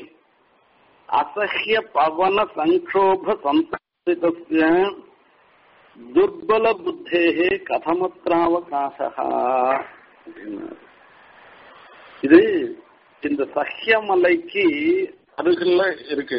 Speaker 1: அசஹ்ய பவன சங்கோப சந்திதஸ்ய துர்பல புத்தேகே கதமத்ராவகாசா இது இந்த சஹ்யமலைக்கு அருகில் இருக்கு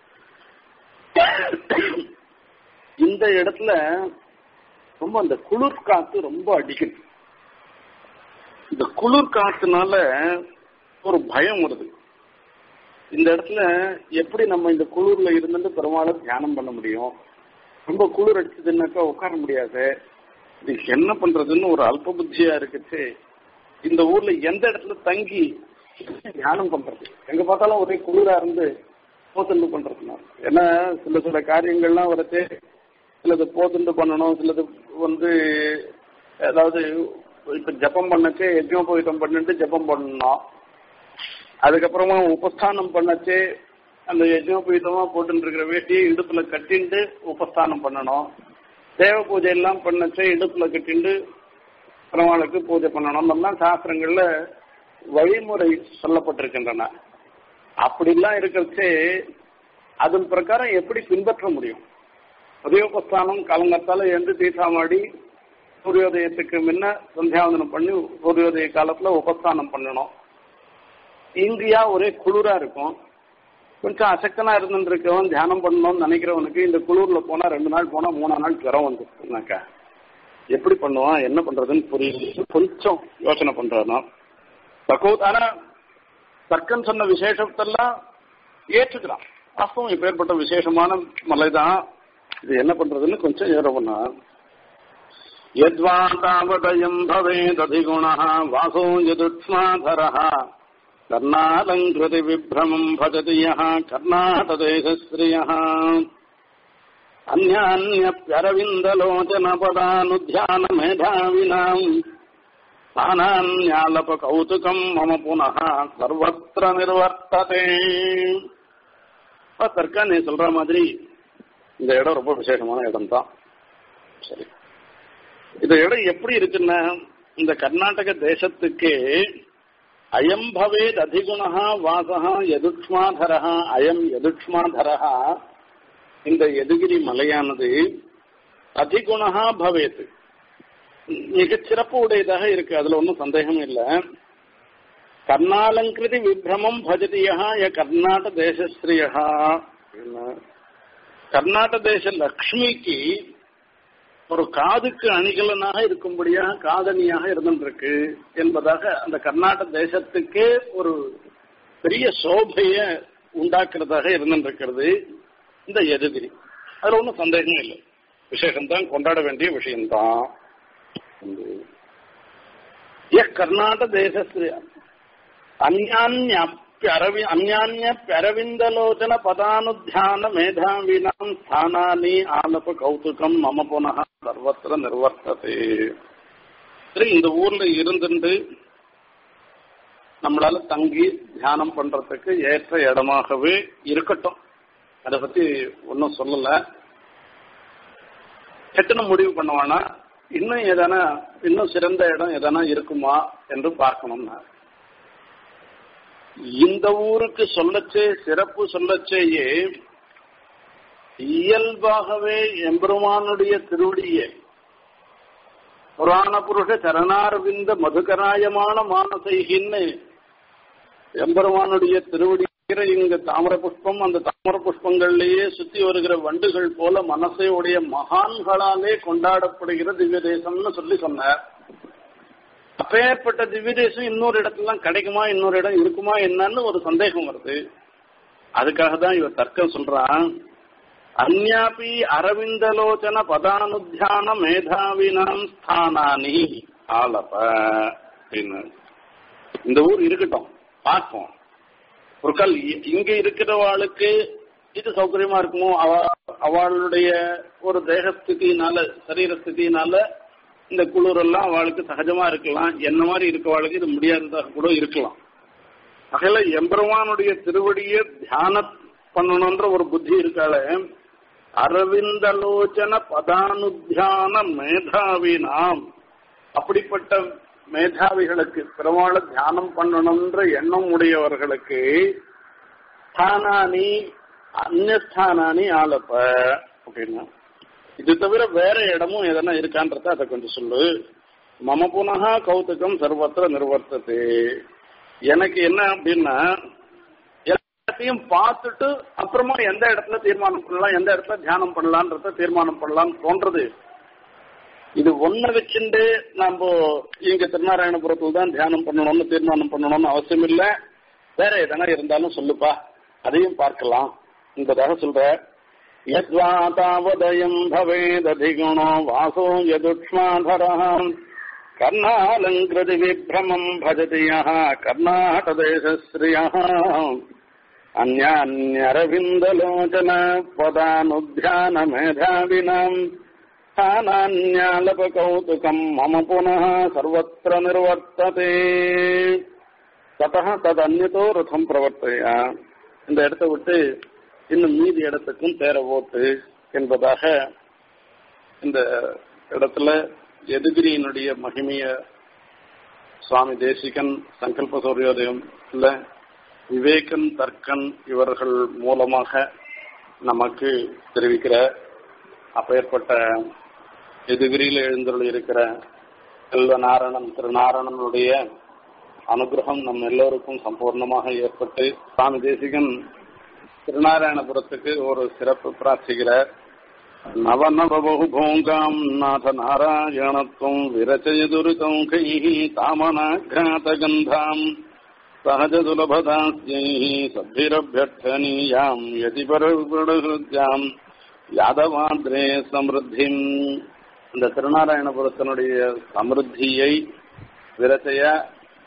Speaker 1: இந்த இடத்துல ரொம்ப அந்த குளிர் காத்து ரொம்ப அடிக்குது இந்த குளிர் காத்துனால ஒரு பயம் வருது இந்த இடத்துல எப்படி நம்ம இந்த குளிர்ல இருந்துட்டு பெருமாளை தியானம் பண்ண முடியும் ரொம்ப குளிர் அடிச்சதுன்னாக்கா உட்கார முடியாது இது என்ன பண்றதுன்னு ஒரு அல்ப புத்தியா இருக்குச்சு இந்த ஊர்ல எந்த இடத்துல தங்கி தியானம் பண்றது எங்க பார்த்தாலும் ஒரே குளிரா இருந்து போத்துண்டு பண்றதுனால ஏன்னா சில சில காரியங்கள்லாம் வரது சிலது போத்துண்டு பண்ணணும் சிலது வந்து அதாவது இப்ப ஜப்பம் பண்ணச்சே யஜ்னோபவீதம் பண்ணிட்டு ஜப்பம் பண்ணணும் அதுக்கப்புறமா உபஸ்தானம் பண்ணச்சே அந்த யஜ்னோபவீதமா போட்டு இருக்கிற வேட்டியை இடுப்புல கட்டிண்டு உபஸ்தானம் பண்ணணும் தேவ பூஜை எல்லாம் பண்ணச்சே இடுப்புல கட்டிண்டு பெருமாளுக்கு பூஜை பண்ணணும் எல்லாம் சாஸ்திரங்கள்ல வழிமுறை சொல்லப்பட்டிருக்கின்றன அப்படிலாம் இருக்கிறச்சே அதன் பிரகாரம் எப்படி பின்பற்ற முடியும் உதயோபஸ்தானம் காலங்கத்தால எழுந்து தீர்த்தாமாடி சூரியோதயத்துக்கு முன்ன சந்தியாவந்தனம் பண்ணி சூரியோதய காலத்துல உபஸ்தானம் பண்ணணும் இங்கேயா ஒரே குளிரா இருக்கும் கொஞ்சம் அசக்தனா இருந்துருக்கவன் தியானம் பண்ணணும்னு நினைக்கிறவனுக்கு இந்த குளிர்ல போனா ரெண்டு நாள் போனா மூணா நாள் ஜுரம் வந்துருக்குனாக்கா எப்படி பண்ணுவான் என்ன பண்றதுன்னு புரியல கொஞ்சம் யோசனை பண்றானா தக்கோத் ஆனா தர்க்கன் சொன்ன விசேஷத்தெல்லாம் ஏற்றுக்கிறான் வாஸ்தவம் இப்பேற்பட்ட விசேஷமான மலைதான் இது என்ன பண்றதுன்னு கொஞ்சம் யோசனை பண்ணா யத்வா தாவதயம் பவேததிகுணः வாசோ யதுக்ஷ்மாதரः கர்ணாலங்கிருதி விப்ரமம் பஜதி யः கர்நாடதேசஸ்ரீயः अन्यान्यप्यरविन्दलोचनपदानुध्यानमेधाविनाम् स्थानान्यालपकौतुकम् मम पुनः सर्वत्र निर्वर्तते தற்கா நீ சொல்ற மாதிரி இந்த இடம் ரொம்ப விசேஷமான இடம் தான் சரி இந்த இடம் எப்படி இருக்குன்னா இந்த கர்நாடக தேசத்துக்கு அயம் பவேத் அதிகுணா வாசகா எதுக்ஷ்மாதரா அயம் எதுக்ஷ்மாதரா இந்த எதுகிரி மலையானது அதிகுணா பவேத் மிகச் சிறப்பு உடையதாக இருக்கு அதுல ஒன்றும் சந்தேகம் இல்லை கர்ணாலங்கிருதி விப்ரமம் பஜதியா ய கர்நாட தேசஸ்ரீயா கர்நாடக தேச லக்ஷ்மிக்கு ஒரு காதுக்கு அணிகலனாக இருக்கும்படியாக காதணியாக இருந்திருக்கு என்பதாக அந்த கர்நாடக தேசத்துக்கே ஒரு பெரிய சோபைய உண்டாக்குறதாக இருந்திருக்கிறது இந்த எதிரி அதுல ஒன்றும் சந்தேகம் இல்லை விசேஷம்தான் கொண்டாட வேண்டிய விஷயம்தான் கர்நாடக தேசஸ்ரீ அந்யான்யரவி அந்யான்யரவிந்தலோச்சன பதானுத்தியான மேதாவினாம் ஸ்தானானி ஆலப கௌதுகம் மம புனக சர்வத்திர நிர்வர்த்ததே சரி இந்த ஊர்ல இருந்துட்டு நம்மளால தங்கி தியானம் பண்றதுக்கு ஏற்ற இடமாகவே இருக்கட்டும் அதை பத்தி ஒன்றும் சொல்லல எத்தனை முடிவு பண்ணுவானா இன்னும் எதனா இன்னும் சிறந்த இடம் எதனா இருக்குமா என்று பார்க்கணும்னா இந்த ஊருக்கு சொல்லச்சே சிறப்பு சொல்லச்சேயே இயல்பாகவே எம்பெருமானுடைய திருவடியே புராண புருஷ சரணாரவிந்த மதுகராயமான மானசைகின்னு எம்பெருமானுடைய திருவடி இங்க தாமர புஷ்பம் அந்த தாமர புஷ்பங்கள்லேயே சுத்தி வருகிற வண்டுகள் போல மனசையுடைய மகான்களாலே கொண்டாடப்படுகிற திவ்ய தேசம்னு சொல்லி சொன்னார் அப்பேற்பட்ட திவ்ய தேசம் இன்னொரு இடத்துலாம் கிடைக்குமா இன்னொரு இடம் இருக்குமா என்னன்னு ஒரு சந்தேகம் வருது அதுக்காக தான் இவர் தர்க்கம் சொல்றான் அந்யாபி அரவிந்தலோச்சன பதானுத்தியான மேதாவினாம் ஸ்தானானி ஆலப அப்படின்னு இந்த ஊர் இருக்கட்டும் பார்ப்போம் ஒரு கால் இங்க இருக்கிறவாளுக்கு இது சௌகரியமா இருக்குமோ அவ அவளுடைய ஒரு தேகஸ்திதினால சரீரஸ்திதினால இந்த குளிர் எல்லாம் அவளுக்கு சகஜமா இருக்கலாம் என்ன மாதிரி இருக்கவாளுக்கு இது முடியாததாக கூட இருக்கலாம் அகையில எம்பெருமானுடைய திருவடியை தியான பண்ணணும்ன்ற ஒரு புத்தி இருக்கால அரவிந்தலோச்சன பதானுத்தியான மேதாவினாம் அப்படிப்பட்ட மேதாவிகளுக்கு பெருமாளை தியானம் பண்ணணும்ன்ற எண்ணம் உடையவர்களுக்கு ஸ்தானானி அந்நஸ்தானானி ஆலப்ப அப்படின்னா இது தவிர வேற இடமும் எதனா இருக்கான்றத அதை கொஞ்சம் சொல்லு மம புனகா கௌதுகம் சர்வத்திர நிர்வர்த்தது எனக்கு என்ன அப்படின்னா எல்லாத்தையும் பார்த்துட்டு அப்புறமா எந்த இடத்துல தீர்மானம் பண்ணலாம் எந்த இடத்துல தியானம் பண்ணலான்றத தீர்மானம் பண்ணலாம்னு தோன்றது இது ஒன்ன வச்சுட்டு நம்ம இங்க திருநாராயணபுரத்தில் தான் தியானம் பண்ணணும்னு தீர்மானம் பண்ணணும்னு அவசியம் இல்லை வேற எதனா இருந்தாலும் சொல்லுப்பா அதையும் பார்க்கலாம் என்பதாக சொல்ற யத்வா தாவதயம் பவேததிகுணோ வாசோ யதுக்ஷ்மாதரம் கர்ணாலங்கிருதி விப்ரமம் பஜதி யः கர்நாடதேசஸ்ரீயः அந்யான்யரவிந்தலோச்சன பதானுத்தியான மேதாவினாம் स्थानान्यालपकौतुकम् मम पुनः सर्वत्र निर्वर्तते ततः ததன்யதோ ரதம் பிரவர்த்தையா இந்த இடத்தை விட்டு இன்னும் மீதி இடத்துக்கும் தேர ஓட்டு என்பதாக இந்த இடத்துல எதுகிரியினுடைய மகிமைய சுவாமி தேசிகன் சங்கல்ப சூரியோதயம் இல்ல விவேகன் தர்க்கன் இவர்கள் மூலமாக நமக்கு தெரிவிக்கிற அப்பேற்பட்ட எதுகிரியில் எழுந்தருள் இருக்கிற செல்வ நாரணன் திருநாரணனுடைய அனுகிரகம் நம் எல்லோருக்கும் சம்பூர்ணமாக ஏற்பட்டு சுவாமி தேசிகன் திருநாராயணபுரத்துக்கு ஒரு சிறப்பு பிரார்த்திக்கிறார் நவநவபகுபூங்காம் நாத நாராயணத்துவம் விரச்சயதுரிதம் கைः தாமனாघ्रातगन्धाम् सहजसुलभदास्यैः सद्भिरभ्यर्थनीयाम् यतिपरहृद्याम् யாதவாந்திரே சமிருத்திம் இந்த திருநாராயணபுரத்தினுடைய சமிருத்தியை விரத்தைய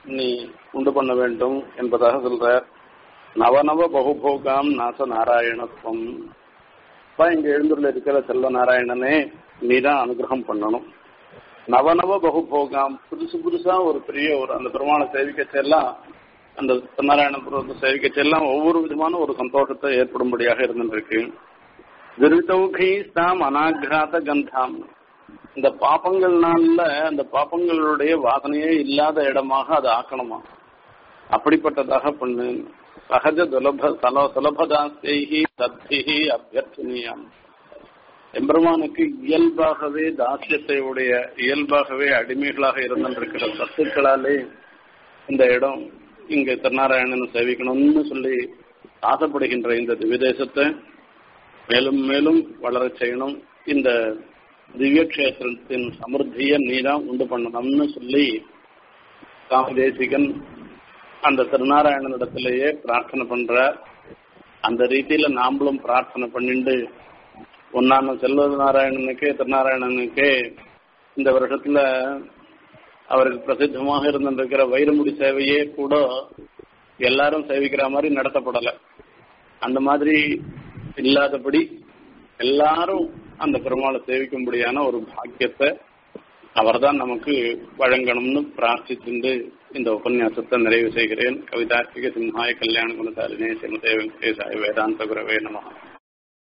Speaker 1: நீ உண்டு பண்ண வேண்டும் என்பதாக சொல்றார் நவநவ பகுபோகாம் நாச நாராயணத்துவம் அப்பா இங்க எழுந்துள்ள இருக்கிற செல்வ நாராயணனே நீ தான் அனுகிரகம் பண்ணணும் நவநவ பகுபோகாம் புதுசு புதுசா ஒரு பெரிய ஒரு அந்த பெருமாளை சேவிக்கச்செல்லாம் அந்த நாராயணபுரத்தை சேவிக்கச்செல்லாம் ஒவ்வொரு விதமான ஒரு சந்தோஷத்தை ஏற்படும்படியாக இருந்துருக்கு விருத்தௌகை தாம் அனாகிராத கந்தாம் இந்த பாப்பங்கள்னால அந்த பாப்பங்களுடைய வாசனையே இல்லாத இடமாக அதை ஆக்கணுமா அப்படிப்பட்டதாக பண்ணு சகஜ துலப சல சுலபதாசைகி தத்திகி அபியர்த்தனியாம் எம்பெருமானுக்கு இயல்பாகவே தாசியத்தை உடைய இயல்பாகவே அடிமைகளாக இருந்திருக்கிற சத்துக்களாலே இந்த இடம் இங்க திருநாராயணன் சேவிக்கணும்னு சொல்லி ஆசைப்படுகின்ற இந்த திவ்யதேசத்தை மேலும் மேலும் வளரச் செய்யணும் இந்த திவ்ய கஷேத்திரத்தின் சமிருத்தியை நீதான் உண்டு பண்ணணும்னு சொல்லி காமதேசிகன் அந்த திருநாராயணனிடத்திலேயே பிரார்த்தனை பண்ற அந்த ரீதியில நாமளும் பிரார்த்தனை பண்ணிண்டு ஒன்னான செல்வ நாராயணனுக்கே திருநாராயணனுக்கே இந்த வருஷத்துல அவருக்கு பிரசித்தமாக இருந்திருக்கிற வைரமுடி சேவையே கூட எல்லாரும் சேவிக்கிற மாதிரி நடத்தப்படல அந்த மாதிரி இல்லாதபடி எல்லாரும் அந்த பெருமாளை சேவிக்கும்படியான ஒரு பாக்கியத்தை அவர்தான் நமக்கு வழங்கணும்னு பிரார்த்தித்து இந்த உபன்யாசத்தை நிறைவு செய்கிறேன் கவிதார்த்திக சிம்ஹாய கல்யாண குணசாலினே சிமதே வெங்கடேசாய வேதாந்த குரவே நம